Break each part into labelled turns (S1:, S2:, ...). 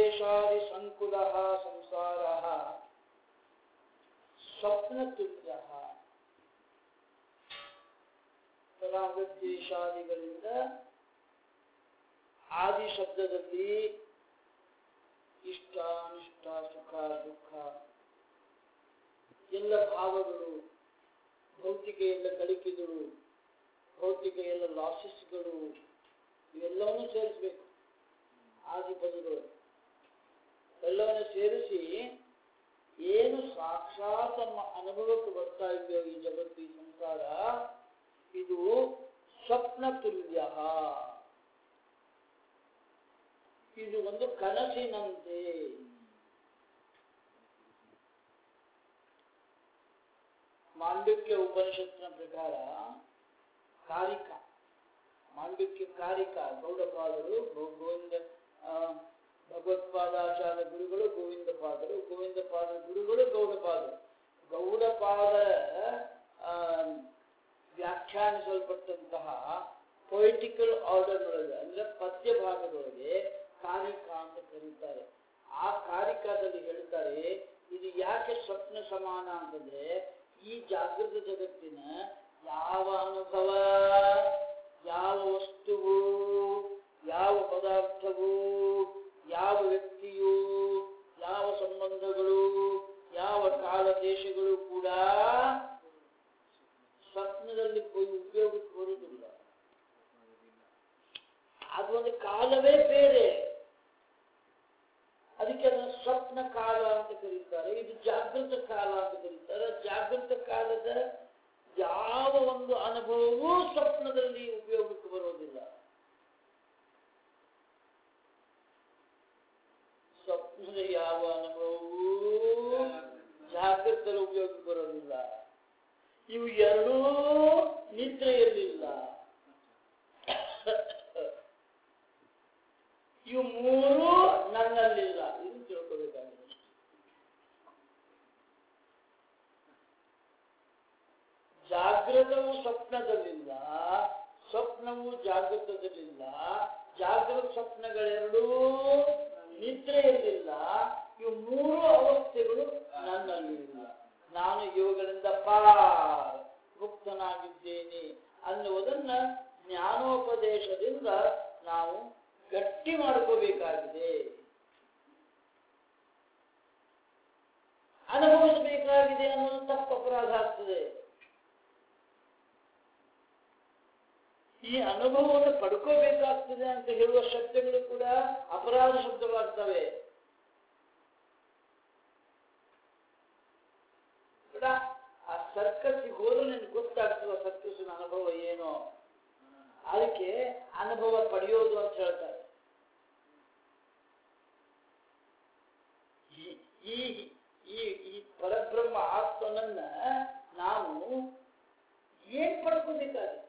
S1: ರಾಗದ್ವೇಷಾದಿ ಸಂಕುಲ ಸಂಸಾರ ಸ್ವಪ್ನತುಲ್ಯ ರಾಗದ್ವೇಷಾದಿಗಳಿಂದ ಆದಿ ಶಬ್ದದಲ್ಲಿ ಇಷ್ಟ ಅನಿಷ್ಟ ಸುಖ ದುಃಖ ಎಲ್ಲ ಭಾವಗಳು ಭೌತಿಕ ಎಲ್ಲ ಗಳಿಕೆಗಳು ಭೌತಿಕ ಎಲ್ಲ ಲಾಸಸ್ಗಳು ಇವೆಲ್ಲವನ್ನು ಸೇರಿಸಬೇಕು ಆದಿ ಪದಗಳು ಎಲ್ಲವನ್ನು ಸೇರಿಸಿ ಏನು ಸಾಕ್ಷಾತ್ ನಮ್ಮ ಅನುಭವಕ್ಕೆ ಬರ್ತಾ ಇದೆಯೋ ಈ ಜಗತ್ತು ಈ ಸಂಸಾರ ಇದು ಸ್ವಪ್ನ ತುಲ್ಯ ಇದು ಒಂದು ಕನಸಿನಂತೆ ಮಾಂಡವ್ಯ ಉಪನಿಷತ್ತಿನ ಪ್ರಕಾರ ಕಾರಿಕ ಮಾಂಡವ್ಯ ಕಾರಿಕ ಗೌಡಪಾದರು ಗೋ- ಗೋವಿಂದ ಆ, ಭಗವತ್ಪಾದಾಚಾರ್ಯ ಗುರುಗಳು ಗೋವಿಂದ ಪಾದರು ಗೋವಿಂದ ಪಾದ ಗುರುಗಳು ಗೌಡಪಾದರು ಗೌಡಪಾದ ಆ, ವ್ಯಾಖ್ಯಾನಿಸಲ್ಪಟ್ಟಂತಹ ಪೊಯಿಟಿಕಲ್ ಆರ್ಡರ್ನೊಳಗೆ ಅಂದ್ರೆ ಪದ್ಯ ಭಾಗದೊಳಗೆ ಕಾರಿಕ ಅಂತ ಕರೀತಾರೆ ಆ ಕಾರಿಕಾದಲ್ಲಿ ಹೇಳ್ತಾರೆ ಇದು ಯಾಕೆ ಸ್ವಪ್ನ ಸಮಾನ ಅಂತಂದ್ರೆ ಈ ಜಾಗೃತ ಜಗತ್ತಿನ ಯಾವ ಅನುಭವ ಯಾವ ವಸ್ತುವು ಯಾವ ಪದಾರ್ಥವು ಯಾವ ವ್ಯಕ್ತಿಯು ಯಾವ ಸಂಬಂಧಗಳು ಯಾವ ಕಾಲ ದೇಶಗಳು ಕೂಡ ಸ್ವಪ್ನದಲ್ಲಿ ಹೋಗಿ ಉಪಯೋಗಕ್ಕೆ ಬರುವುದಿಲ್ಲ ಅದು ಒಂದು ಕಾಲವೇ ಬೇರೆ ಅದಕ್ಕೆ ಅದನ್ನು ಸ್ವಪ್ನ ಕಾಲ ಅಂತ ಕರೀತಾರೆ ಇದು ಜಾಗೃತ ಕಾಲ ಅಂತ ಕರೀತಾರೆ ಜಾಗೃತ ಕಾಲದ ಯಾವ ಒಂದು ಅನುಭವವೂ ಸ್ವಪ್ನದಲ್ಲಿ ಉಪಯೋಗಕ್ಕೆ ಬರೋದಿಲ್ಲ ಸ್ವಪ್ನದ ಯಾವ ಅನುಭವವೂ ಜಾಗೃತದಲ್ಲಿ ಉಪಯೋಗಕ್ಕೆ ಬರೋದಿಲ್ಲ ಇವು ಎರಡೂ ನಿದ್ರೆಯಲ್ಲಿಲ್ಲ ಇವು ಮೂರು ನನ್ನಲ್ಲಿಲ್ಲ ಇದು ತಿಳ್ಕೋಬೇಕಾಗಿದೆ ಜಾಗೃತವು ಸ್ವಪ್ನದಲ್ಲಿಲ್ಲ ಸ್ವಪ್ನವು ಜಾಗೃತದಲ್ಲಿಲ್ಲ ಜಾಗೃತ ಸ್ವಪ್ನಗಳೆರಡೂ ನಿದ್ರೆಯಲ್ಲಿಲ್ಲ ಇವು ಮೂರು ಅವಸ್ಥೆಗಳು ನನ್ನಲ್ಲಿಲ್ಲ ನಾನು ಇವುಗಳಿಂದ ಪಾರ್ ಮುಕ್ತನಾಗಿದ್ದೇನೆ ಅನ್ನುವುದನ್ನ ಜ್ಞಾನೋಪದೇಶದಿಂದ ನಾವು ಗಟ್ಟಿ ಮಾಡ್ಕೋಬೇಕಾಗಿದೆ ಅನುಭವಿಸಬೇಕಾಗಿದೆ ಅನ್ನೋದು ತಪ್ಪು ಅಪರಾಧ ಆಗ್ತದೆ ಈ ಅನುಭವವನ್ನು ಪಡ್ಕೋಬೇಕಾಗ್ತದೆ ಅಂತ ಹೇಳುವ ಶಬ್ದಗಳು ಕೂಡ ಅಪರಾಧ ಶಬ್ದವಾಗ್ತವೆ ಕೂಡ ಆ ಸರ್ಕಸ್ಸಿಗೆ ಹೋದ್ರೆ ನಿನ್ಗೆ ಗೊತ್ತಾಗ್ತದೆ ಸರ್ಕಸ್ಸಿನ ಅನುಭವ ಏನು ಅದಕ್ಕೆ ಅನುಭವ ಪಡೆಯೋದು ಅಂತ ಹೇಳ್ತಾರೆ ಈ ಈ ಈ ಈ ಪರಬ್ರಹ್ಮ ಆತ್ಮನನ್ನ ನಾವು ಏನ್ ಪಡ್ಕೋಬೇಕಾದ್ರೆ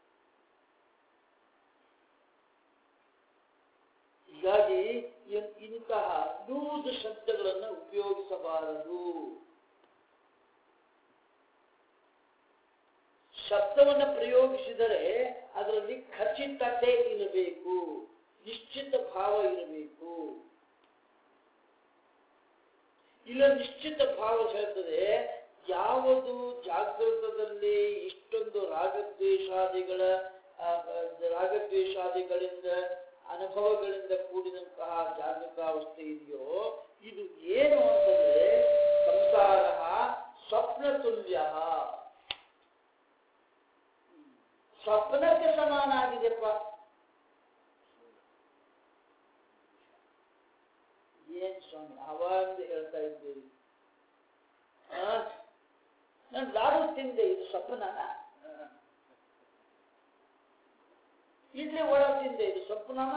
S1: ಹೀಗಾಗಿ ಇನ್- ಇಂತಹ ಲೂಸ್ ಶಬ್ದಗಳನ್ನು ಉಪಯೋಗಿಸಬಾರದು ಶಬ್ದವನ್ನು ಪ್ರಯೋಗಿಸಿದರೆ ಅದರಲ್ಲಿ ಖಚಿತತೆ ಇರಬೇಕು ನಿಶ್ಚಿತ ಭಾವ ಇರಬೇಕು ಇಲ್ಲ ನಿಶ್ಚಿತ ಭಾವ ಹೇಳ್ತದೆ ಯಾವುದು ಜಾಗೃತದಲ್ಲಿ ಇಷ್ಟೊಂದು ರಾಗದ್ವೇಷಾದಿಗಳ ಆ, ಆ, ರಾಗದ್ವೇಷಾದಿಗಳಿಂದ ಅನುಭವಗಳಿಂದ ಕೂಡಿದಂತಹ ಜಾಗೃತಾವಸ್ಥೆ ಇದೆಯೋ ಇದು ಏನು ಅಂತಂದ್ರೆ ಸಂಸಾರ ಸ್ವಪ್ನ ತುಲ್ಯ ಸ್ವಪ್ನಕ್ಕೆ ಸಮಾನ ಆಗಿದೆಪ್ಪ ಏನ್ ಸ್ವಾಮಿ ಅವಾಗ ಹೇಳ್ತಾ ಇದ್ದೀರಿ ನಾನು ಲಾಡು ತಿಂದೆ ಇದು ಸ್ವಪ್ನನ ಇಡ್ಲಿ ಒಳ ತಿಂದೆ ಇದು ಸ್ವಪ್ನನ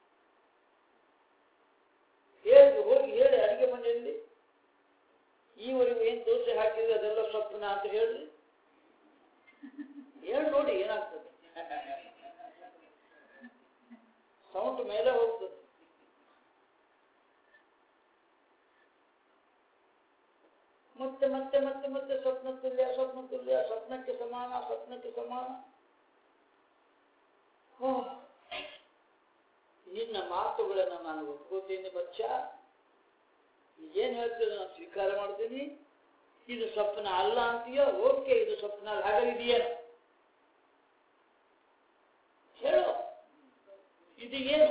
S1: ಹೇಳಿ ಹೋಗಿ ಹೇಳಿ ಅಡಿಗೆ ಮನೆಯಲ್ಲಿ ಈವರೆಗೂ ಏನ್ ದೋಸೆ ಹಾಕಿದ್ರೆ ಅದೆಲ್ಲ ಸ್ವಪ್ನ ಅಂತ ಹೇಳ್ರಿ ಹೇಳಿ ನೋಡಿ ಏನಾಗ್ತದೆ ಸೌಂಡ್ ಮೇಲೆ ಹೋಗ್ತದೆ ಮತ್ತೆ ಮತ್ತೆ ಮತ್ತೆ ಮತ್ತೆ ಸ್ವಪ್ನ ತುಲ್ಯ ಸ್ವಪ್ನ ತುಲ್ಯ ಸ್ವಪ್ನಕ್ಕೆ ಸಮಾನ ಸ್ವಪ್ನಕ್ಕೆ ಸಮಾನ ಓ, ನಿನ್ನ ಮಾತುಗಳನ್ನು ನಾನು ಒಪ್ಕೋತೀನಿ ಬಚ್ಚ ಏನು ಹೇಳ್ತೀರ ನಾನು ಸ್ವೀಕಾರ ಮಾಡ್ತೀನಿ ಇದು ಸ್ವಪ್ನ ಅಲ್ಲ ಅಂತೀಯೋ ಓಕೆ ಇದು ಸ್ವಪ್ನ ಅಲ್ಲ ಹಾಗಾಗಿದೆಯೇನು ಹೇಳು ಇದು ಏನು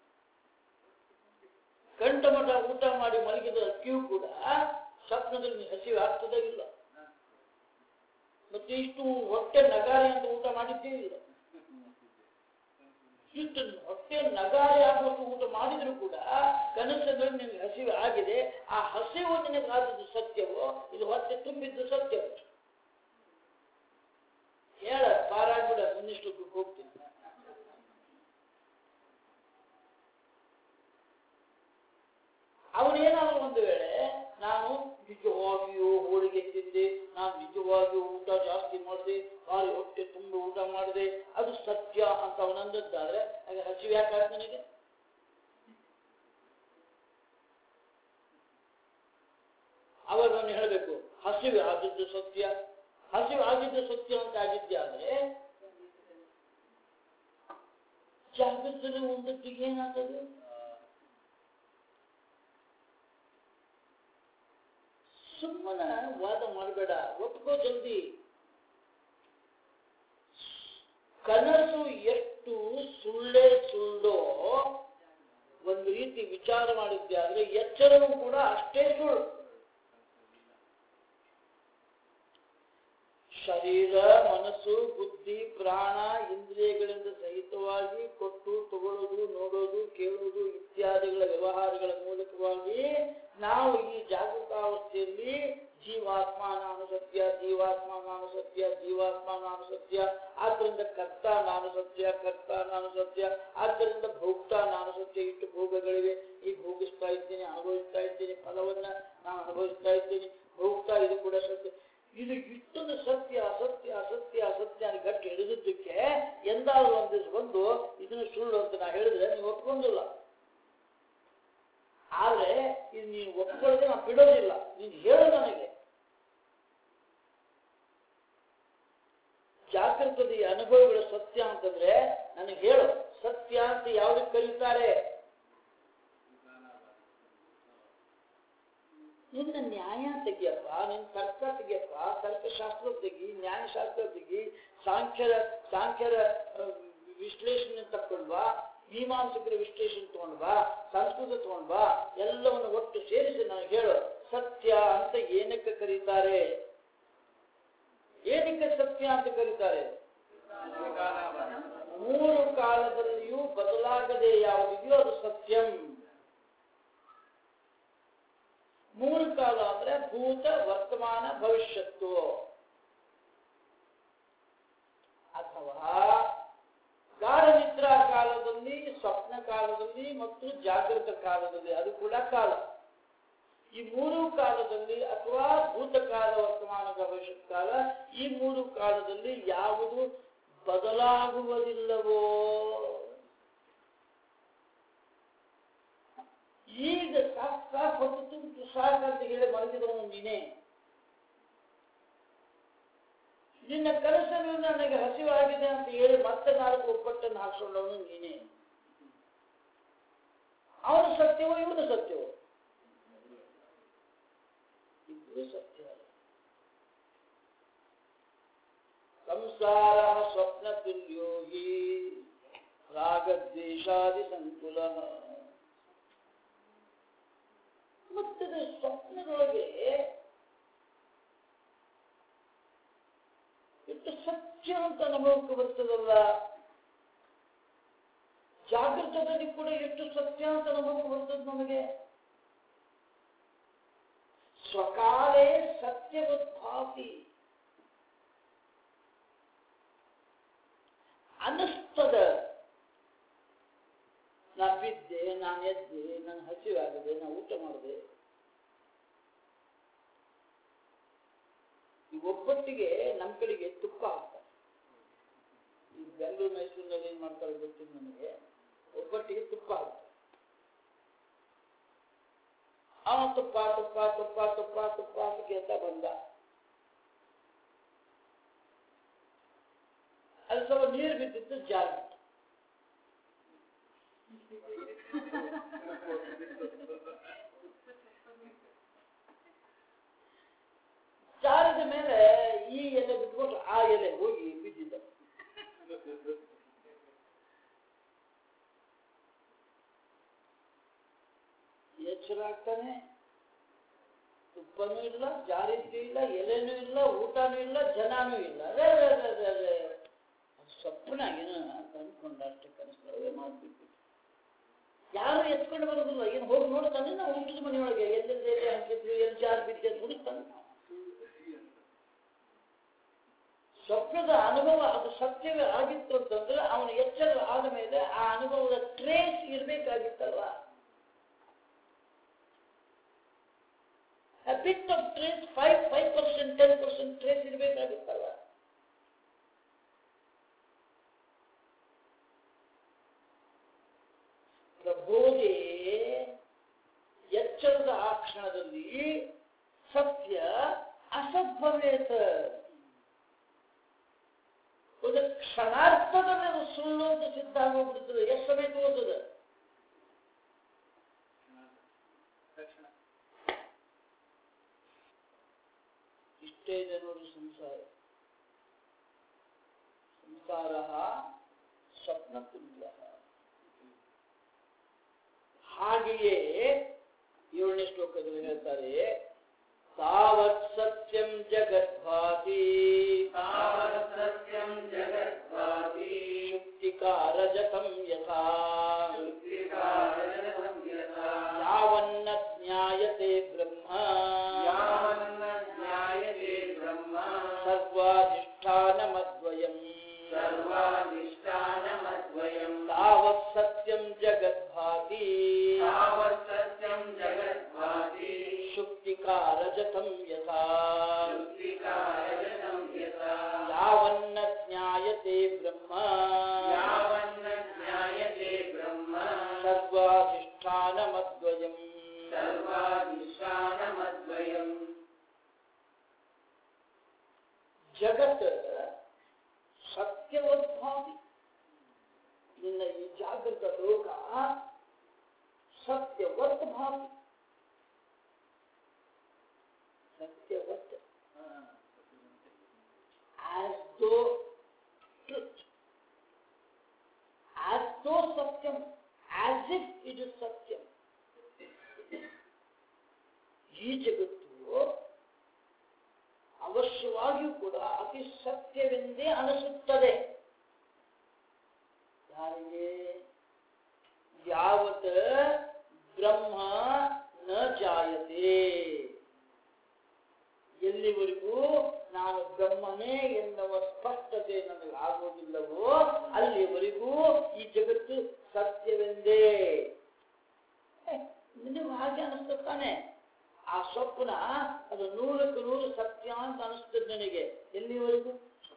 S1: ಕಂಠಮಠ ಊಟ ಮಾಡಿ ಮಲಗಿದ ಕ್ಯೂ ಕೂಡ ಸ್ವಪ್ನದಲ್ಲಿ ಹಸಿವು ಆಗ್ತದೇ ಇಲ್ಲ ಮತ್ತೆ ಇಷ್ಟು ಹೊಟ್ಟೆ ನಗಾರಿ ಅಂತ ಊಟ ಮಾಡಿದ್ದೇ ಇಲ್ಲ ಇಷ್ಟು ಹೊಟ್ಟೆ ನಗಾರಿ ಆಗುವಷ್ಟು ಊಟ ಮಾಡಿದ್ರು ಕೂಡ ಕನಸದಲ್ಲಿ ನಿನಗೆ ಹಸಿವು ಆಗಿದೆ ಆ ಹಸಿವು ನಿನಗಾದದ್ದು ಸತ್ಯವೋ ಇದು ಹೊಟ್ಟೆ ತುಂಬಿದ್ದು ಸತ್ಯವೋ ಹೇಳ ಪಾರಾಗ್ಬಿಡ ಇನ್ನಿಷ್ಟಕ್ಕೆ ಹೋಗ್ತೀನಿ ಅವನೇನಾದ್ರು ಒಂದು ವೇಳೆ ನಾನು ನಿಜವಾಗಿಯೂ ಹೋಳಿಗೆ ತಿಂದೆ ನಾನು ನಿಜವಾಗಿಯೂ ಊಟ ಜಾಸ್ತಿ ಮಾಡಿದೆ ಭಾರಿ ಹೊಟ್ಟೆ ತುಂಬ ಊಟ ಮಾಡಿದೆ ಅದು ಸತ್ಯ ಅಂತ ಅವನಂದದ್ದಾದ್ರೆ ಹಾಗೆ ಹಸಿವು ಯಾಕೆ ನನಗೆ ಅವಾಗ ಅವನು ಹೇಳಬೇಕು ಹಸಿವು ಆಗಿದ್ದು ಸತ್ಯ ಹಸಿವು ಆಗಿದ್ದು ಸತ್ಯ ಅಂತ ಆಗಿದ್ದೆ ಆದ್ರೆ ಜಾಗೃತದಲ್ಲಿ ಒಂದೊತ್ತಿಗೆ ಏನಾಗ್ತದೆ ಸುಮ್ಮನೆ ವಾದ ಮಾಡಬೇಡ ಒಪ್ಕೋ ಜಲ್ದಿ ಕನಸು ಎಷ್ಟು ಸುಳ್ಳೇ ಸುಳ್ಳೋ ಒಂದು ರೀತಿ ವಿಚಾರ ಮಾಡಿದ್ದೆ ಆದ್ರೆ ಎಚ್ಚರವೂ ಕೂಡ ಅಷ್ಟೇ ಸುಳ್ಳು ಶರೀರ ಮನಸ್ಸು ಬುದ್ಧಿ ಪ್ರಾಣ ಇಂದ್ರಿಯಗಳಿಂದ ಸಹಿತವಾಗಿ ಕೊಟ್ಟು ತಗೊಳ್ಳೋದು ನೋಡೋದು ಕೇಳೋದು ಇತ್ಯಾದಿಗಳ ವ್ಯವಹಾರಗಳ ಮೂಲಕವಾಗಿ ನಾವು ಈ ಜಾಗೃತಾವಸ್ಥೆಯಲ್ಲಿ ಜೀವಾತ್ಮ ನಾನು ಸತ್ಯ ಜೀವಾತ್ಮ ನಾನು ಸತ್ಯ ಜೀವಾತ್ಮ ನಾನು ಸತ್ಯ ಆದ್ದರಿಂದ ಕರ್ತ ನಾನು ಸತ್ಯ ಕರ್ತ ನಾನು ಸತ್ಯ ಆದ್ದರಿಂದ ಭೋಕ್ತ ನಾನು ಸತ್ಯ ಇಷ್ಟು ಭೋಗಗಳಿವೆ ಈ ಭೋಗಿಸ್ತಾ ಇದ್ದೀನಿ ಅನುಭವಿಸ್ತಾ ಇದ್ದೀನಿ ಫಲವನ್ನ ನಾನು ಅನುಭವಿಸ್ತಾ ಇದ್ದೀನಿ ಭೋಕ್ತ ಇದು ಕೂಡ ಸತ್ಯ ಇದು ಇಷ್ಟೊಂದು ಸತ್ಯ ಅಸತ್ಯ ಅಸತ್ಯ ಅಸತ್ಯ ಅಂತ ಗಟ್ಟಿ ಹಿಡಿದಿದ್ದಕ್ಕೆ ಎಂದಾದ್ರೂ ಒಂದು ದಿವಸ ಬಂದು ಇದನ್ನು ಸುಳ್ಳು ಅಂತ ನಾ ಹೇಳಿದ್ರೆ ನೀವು ಒಪ್ಕೊಂಡಿಲ್ಲ ಆದ್ರೆ ಇದು ನೀನು ಒಪ್ಕೊಳ್ಳದೆ ನಾನು ಬಿಡೋದಿಲ್ಲ ನೀನು ಹೇಳು ನನಗೆ ಜಾಗೃತದ ಈ ಅನುಭವಗಳ ಸತ್ಯ ಅಂತಂದ್ರೆ ನನಗೆ ಹೇಳು ಸತ್ಯ ಅಂತ ಯಾವ್ದಕ್ಕೆ ಕರೀತಾರೆ ನಿನ್ನ ನ್ಯಾಯ ತೆಗಿಯಪ್ಪ ನಿನ್ನ ತರ್ಕ ತೆಗಿಯಪ್ಪ ತರ್ಕಶಾಸ್ತ್ರ ತೆಗಿ ನ್ಯಾಯಶಾಸ್ತ್ರ ತೆಗಿ ಸಾಂಖ್ಯರ ಸಾಂಖ್ಯರ ಆ, ವಿಶ್ಲೇಷಣೆ ತಕ್ಕೊಂಡ್ವಾ ಮೀಮಾಂಸಕರ ವಿಶ್ಲೇಷಣೆ ತಗೊಂಡ್ವಾ ಸಂಸ್ಕೃತ ತಗೊಂಡ್ವಾ ಎಲ್ಲವನ್ನು ಒಟ್ಟು ಸೇರಿಸಿ ನನಗೆ ಹೇಳು ಸತ್ಯ ಅಂತ ಏನಕ್ಕೆ ಕರೀತಾರೆ ಏನಕ್ಕೆ ಸತ್ಯ ಅಂತ ಕರೀತಾರೆ ಮೂರು ಕಾಲದಲ್ಲಿಯೂ ಬದಲಾಗದೆ ಯಾವುದಿದೆಯೋ ಅದು ಸತ್ಯಂ ಮೂರು ಕಾಲ ಅಂದ್ರೆ ಭೂತ ವರ್ತಮಾನ ಭವಿಷ್ಯತ್ತು ಅಥವಾ ಗಾಢ ನಿದ್ರಾ ಕಾಲದಲ್ಲಿ ಸ್ವಪ್ನ ಕಾಲದಲ್ಲಿ ಮತ್ತು ಜಾಗೃತ ಕಾಲದಲ್ಲಿ ಅದು ಕೂಡ ಕಾಲ ಈ ಮೂರು ಕಾಲದಲ್ಲಿ ಅಥವಾ ಭೂತಕಾಲ ವರ್ತಮಾನ ಭವಿಷ್ಯತ್ ಕಾಲ ಈ ಮೂರು ಕಾಲದಲ್ಲಿ ಯಾವುದು ಬದಲಾಗುವುದಿಲ್ಲವೋ ಈಗ ಸಾಕ್ ಸಾಕ್ ಹೊತ್ತು ತುಂಬಿತು ಸಾಕ್ ಅಂತ ಹೇಳಿ ಮಲಗಿದವನು ನೀನೇ ನಿನ್ನ ಕನಸಲ್ಲಿ ನನಗೆ ಹಸಿವಾಗಿದೆ ಅಂತ ಹೇಳಿ ಮತ್ತೆ ನಾಲ್ಕು ಒಪ್ಪಟ್ಟನ್ನು ಹಾಕ್ಸ್ಕೊಂಡವನು ನೀನೇ ಅವನು ಸತ್ಯವೋ ಇವನು ಸತ್ಯವೋ ಇಬ್ಬರು ಸತ್ಯ ಸಂಸಾರ ಸ್ವಪ್ನ ತುಲ್ಯೋ ಹಿ ರಾಗದ್ವೇಷಾದಿ ಸಂಕುಲ ಮತ್ತೆ ಸ್ವಪ್ನದೊಳಗೆ ಎಷ್ಟು ಸತ್ಯ ಅಂತ ಅನುಭವಕ್ಕೆ ಬರ್ತದಲ್ಲ ಜಾಗೃತದಲ್ಲಿ ಕೂಡ ಎಷ್ಟು ಸತ್ಯ ಅಂತ ಅನುಭವಕ್ಕೆ ಬರ್ತದೆ ನಮಗೆ ಸ್ವಕಾಲೇ ಸತ್ಯವದ್ಭಾತಿ ಅನ್ನಿಸ್ತದ ನಾ ಬಿದ್ದೆ ನಾನು ಎದ್ದೆ ನಾನು ಹಸಿವಾಗಿದೆ ನಾ ಊಟ ಮಾಡಿದೆ ಈ ಒಬ್ಬಟ್ಟಿಗೆ ನಮ್ಮ ಕಡೆಗೆ ತುಪ್ಪ ಹಾಕ್ತಾರೆ ಈ ಬೆಂಗಳೂರು ಮೈಸೂರಿನಲ್ಲಿ ಏನ್ ಮಾಡ್ತಾರೆ ಗೊತ್ತಿಲ್ಲ ನನಗೆ ಒಬ್ಬಟ್ಟಿಗೆ ತುಪ್ಪ ಹಾಕ್ತಾರೆ ಅವನು ತುಪ್ಪ ತುಪ್ಪ ತುಪ್ಪ ತುಪ್ಪ ತುಪ್ಪ ಅಂತ ಕೇಳ್ತಾ ಬಂದ ಅಲ್ಲಿ ಸ್ವಲ್ಪ ನೀರು ಬಿದ್ದಿತ್ತು ಜಾರ್ ಬಿತ್ತು ಜಾರಿದ ಮೇಲೆ ಈ ಎಲೆ ಬಿಟ್ಬಿಟ್ಟು ಆ ಎಲೆ ಹೋಗಿ ಬಿದ್ದಿದ್ದ ಎಚ್ಚರ ಆಗ್ತಾನೆ ತುಪ್ಪನೂ ಇಲ್ಲ ಜಾರಿದ್ದು ಇಲ್ಲ ಎಲೆನೂ ಇಲ್ಲ ಊಟನೂ ಇಲ್ಲ ಜನನೂ ಇಲ್ಲ ರೇ ರೇ ರೇ ರೇ ರೇ. ಅದು ಸ್ವಪ್ನ ಏನು ಅಂತ ಅನ್ಕೊಂಡ ಅಷ್ಟೇ ಕನಸೊಳಗೆ ಮಾಡ್ಬಿಟ್ಟು ಯಾರು ಎತ್ಕೊಂಡು ಬರೋದಿಲ್ಲ ಏನು ಹೋಗಿ ನೋಡ್ತಾನೆ ನಾವು ಊಟದ ಮನೆಯೊಳಗೆ ಎಲ್ಲೆಲ್ಲಿ ಎಲೆ ಹಾಕಿದ್ವಿ ಎಲ್ಲಿ ಜಾರ್ ಬಿದ್ದೆ ಅಂತ ಹುಡುಕ್ತಾನೆ ಸ್ವಪ್ನದ ಅನುಭವ ಅದು ಸತ್ಯವೇ ಆಗಿತ್ತು ಅಂತಂದ್ರೆ ಅವನ ಎಚ್ಚರ ಆದ ಮೇಲೆ ಆ ಅನುಭವದ ಟ್ರೇಸ್ ಇರಬೇಕಾಗಿತ್ತಲ್ವ a bit of trace, 5, 5%, 10% trace ಇರಬೇಕಾಗುತ್ತಲ್ಲ ಪ್ರಬೋಧೆ ಎಚ್ಚರದ ಆ ಕ್ಷಣದಲ್ಲಿ ಸತ್ಯ ಅಸದ್ಭವೇತ ಒಂದು ಕ್ಷಣಾರ್ಥದಲ್ಲಿ ಅದು ಸುಳ್ಳು ಅಂತ ಸಿದ್ಧ ಆಗೋಗ್ಬಿಡ್ತದೆ ಎಷ್ಟು ಸಮಯ ತಗೋತದೆ ಇಷ್ಟೇ ಇದೆ ನೋಡಿ ಸಂಸಾರ ಸಂಸಾರ ಸ್ವಪ್ನ ತುಲ್ಯ ಹಾಗೆಯೇ ಏಳನೇ ಶ್ಲೋಕದಲ್ಲಿ ಹೇಳ್ತಾರೆ ತಾವತ್ ಸತ್ಯಂ ಜಗದ್ಭಾತಿ
S2: तावत् सत्यं जगद्भाति
S1: ಶುಕ್ತಿಕಾರಜತಂ ಯಥಾ
S2: युक्तिकारजनं यथा
S1: ಯಾವನ್ನ ಜ್ಞಾಯತೆ ಬ್ರಹ್ಮ
S2: यावन्न ज्ञायते ब्रह्म
S1: ಸರ್ವಾಧಿಷ್ಠಾನಮದ್ವಯಂ
S2: सर्वाधिष्ठानमद्वयम्
S1: तावत् सत्यं जगद्भाति
S2: तावत् सत्यं जगद्भाति
S1: शुक्तिकारजतं यथा
S2: युक्तिकारजनं यथा
S1: यावन्न ज्ञायते ब्रह्म
S2: यावन्न ज्ञायते ब्रह्म
S1: सर्वाधिष्ठानमद्वयम्
S2: सर्वाधिष्ठानमद्वयम्
S1: ಜಗತ್ ಸತ್ಯವದ್ಭಾವಿ ನಿನ್ನ ಈ ಜಾಗೃತ ಲೋಕ ಸತ್ಯವತ್ ಭಾವಿ ಸತ್ಯವತ್ as though truth as though satyam as if it is satyam ಈ ಜಗತ್ತು ಅವಶ್ಯವಾಗಿಯೂ ಕೂಡ ಅತಿ ಸತ್ಯವೆಂದೇ ಅನಿಸುತ್ತದೆ ಯಾರಿಗೆ ಯಾವತ್ ಬ್ರಹ್ಮ ನ ಜಾಯತೆ ಎಲ್ಲಿವರೆಗೂ ನಾನು ಬ್ರಹ್ಮನೇ ಎನ್ನುವ ಸ್ಪಷ್ಟತೆ ನನಗೆ ಆಗೋದಿಲ್ಲವೋ ಅಲ್ಲಿವರೆಗೂ ಈ ಜಗತ್ತು ಸತ್ಯವೆಂದೇ ಏ, ನಿನಗೆ ಹಾಗೆ ಅನಿಸ್ತದೆ ತಾನೆ ಆ ಸ್ವಪ್ನ ಅದು ನೂರಕ್ಕೆ ನೂರು ಸತ್ಯ ಅಂತ ಅನಿಸ್ತದೆ ನನಗೆ ಎಲ್ಲಿವರೆಗೂ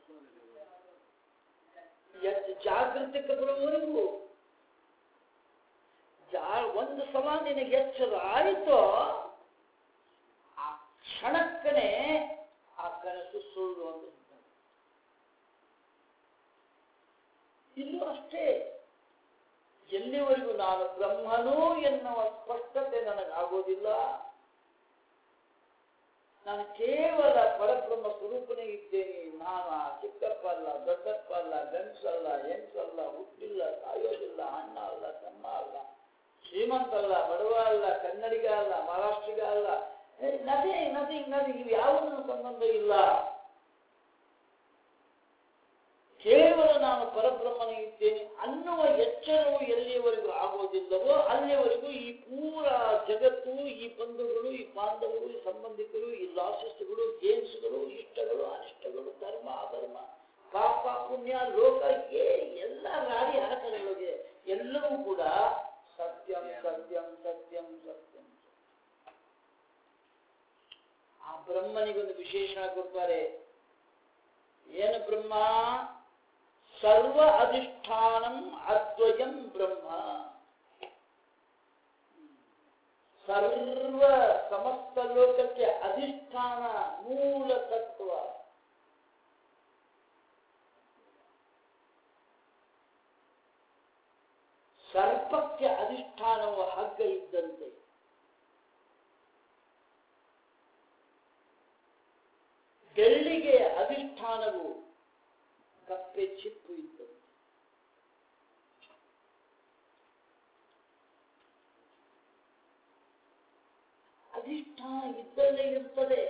S1: ಎದ್ದು ಜಾಗೃತಿಗೆ ಬರುವವರೆಗೂ ಜಾ ಒಂದು ಸಲ ನಿನಗೆ ಎಚ್ಚರ ಆಯಿತು ಆ ಕ್ಷಣಕ್ಕನೆ ಆ ಕನಸು ಸುಳ್ಳು ಅಂತ ಸಿದ್ಧ. ಇಲ್ಲೂ ಅಷ್ಟೇ ಎಲ್ಲಿವರೆಗೂ ನಾನು ಬ್ರಹ್ಮನೂ ಎನ್ನುವ ಸ್ಪಷ್ಟತೆ ನನಗಾಗೋದಿಲ್ಲ ನಾನು ಕೇವಲ ಪರಬ್ರಹ್ಮ ಸ್ವರೂಪನೇ ಇದ್ದೇನೆ ನಾನು ಆ ಚಿಕ್ಕಪ್ಪ ಅಲ್ಲ ದೊಡ್ಡಪ್ಪ ಅಲ್ಲ ಗಂಡಸಲ್ಲ ಹೆಂಗಸಲ್ಲ ಹುಟ್ಟಿಲ್ಲ ಸಾಯೋದಿಲ್ಲ ಅಣ್ಣ ಅಲ್ಲ ತಮ್ಮ ಅಲ್ಲ ಶ್ರೀಮಂತ ಅಲ್ಲ ಬಡವ ಅಲ್ಲ ಕನ್ನಡಿಗ ಅಲ್ಲ ಮಹಾರಾಷ್ಟ್ರಿಗ ಅಲ್ಲ ನಥಿಂಗ್ ನಥಿಂಗ್ ನಥಿಂಗ್ ಇವು ಯಾವುದೂ ಸಂಬಂಧ ಇಲ್ಲ ಕೇವಲ ನಾನು ಪರಬ್ರಹ್ಮನೇ ಇದ್ದೇನೆ ಅನ್ನುವ ಎಚ್ಚರವು ಎಲ್ಲಿಯವರೆಗೂ ಆಗೋದಿಲ್ಲವೋ ಅಲ್ಲಿಯವರೆಗೂ ಈ ಪೂರ ಜಗತ್ತು ಈ ಬಂಧುಗಳು ಈ ಬಾಂಧವರು ಈ ಸಂಬಂಧಿಕರು ಈ ಲಾಸಸ್ಗಳು ಗೇಮ್ಸ್ಗಳು ಇಷ್ಟಗಳು ಅನಿಷ್ಟಗಳು ಧರ್ಮ ಅಧರ್ಮ ಪಾಪ ಪುಣ್ಯ ಲೋಕ ಏ ಎಲ್ಲ ರಾಡಿ ಹಾಕದೊಳಗೆ ಎಲ್ಲವೂ ಕೂಡ ಸತ್ಯಂ ಸತ್ಯಂ ಸತ್ಯಂ ಸತ್ಯಂ ಆ ಬ್ರಹ್ಮನಿಗೊಂದು ವಿಶೇಷಣ ಕೊಡ್ತಾರೆ ಏನು ಬ್ರಹ್ಮ ಸರ್ವ ಅಧಿಷ್ಠಾನಂ ಅದ್ವಯಂ ಬ್ರಹ್ಮ ಸರ್ವ ಸಮಸ್ತ ಲೋಕಕ್ಕೆ ಅಧಿಷ್ಠಾನ ಮೂಲ ತತ್ವ ಸರ್ಪಕ್ಕೆ ಬೆಳ್ಳಿಗೆ ಅಧಿಷ್ಠಾನವು ಕಪ್ಪೆ ಚಿಪ್ಪು ಇದ್ದಂತೆ ಅಧಿಷ್ಠಾನ ಇದ್ದಲ್ಲೇ ಇರುತ್ತದೆ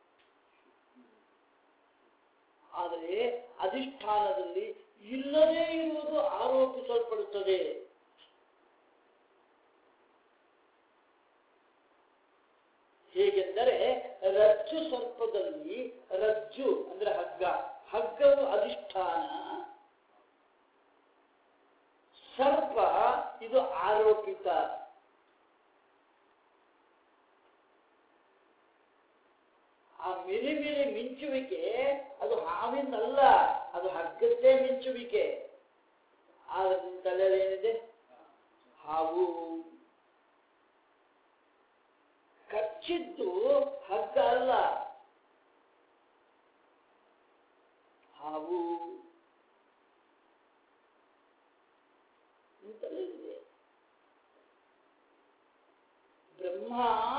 S1: ಆದರೆ ಅಧಿಷ್ಠಾನದಲ್ಲಿ ಇಲ್ಲದೇ ಇರುವುದು ಆರೋಪಿಸಲ್ಪಡುತ್ತದೆ ಹೇಗೆಂದರೆ ರಜ್ಜು ಸರ್ಪದಲ್ಲಿ ರಜ್ಜು ಅಂದ್ರೆ ಹಗ್ಗ ಹಗ್ಗವು ಅಧಿಷ್ಠಾನ ಸರ್ಪ ಇದು ಆರೋಪಿತ ಆ ಮಿರಿ ಮಿರಿ ಮಿಂಚುವಿಕೆ ಅದು ಹಾವಿಂದಲ್ಲ ಅದು ಹಗ್ಗದ್ದೇ ಮಿಂಚುವಿಕೆ ಆದ್ರೆ ನಿನ್ ತಲೆಯಲ್ಲಿ ಏನಿದೆ ಹಾವು ಕಚ್ಚಿದ್ದು ಹಗ್ಗ ಅಲ್ಲ ಹಾವು ನಿನ್ ತಲೆಯಲ್ಲಿದೆ ಬ್ರಹ್ಮ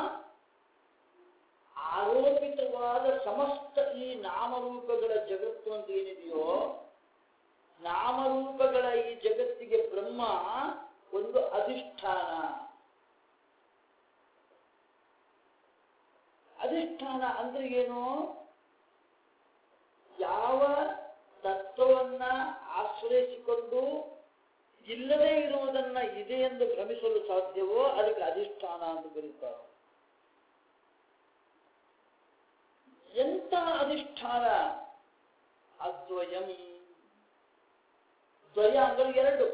S1: ಆರೋಪಿತವಾದ ಸಮಸ್ತ ಈ ನಾಮರೂಪಗಳ ಜಗತ್ತು ಅಂತ ಏನಿದೆಯೋ ನಾಮರೂಪಗಳ ಈ ಜಗತ್ತಿಗೆ ಬ್ರಹ್ಮ ಒಂದು ಅಧಿಷ್ಠಾನ ಅಧಿಷ್ಠಾನ ಅಂದ್ರೆ ಏನು ಯಾವ ತತ್ವವನ್ನ ಆಶ್ರಯಿಸಿಕೊಂಡು ಇಲ್ಲದೇ ಇರುವುದನ್ನ ಇದೆ ಎಂದು ಭ್ರಮಿಸಲು ಸಾಧ್ಯವೋ ಅದಕ್ಕೆ ಅಧಿಷ್ಠಾನ ಅಂತ ಕರೀತಾರೆ ಎಂತ ಅಧಿಷ್ಠಾನ ಅದ್ವಯಂ ದ್ವಯ ಅಂದ್ರೆ ಎರಡು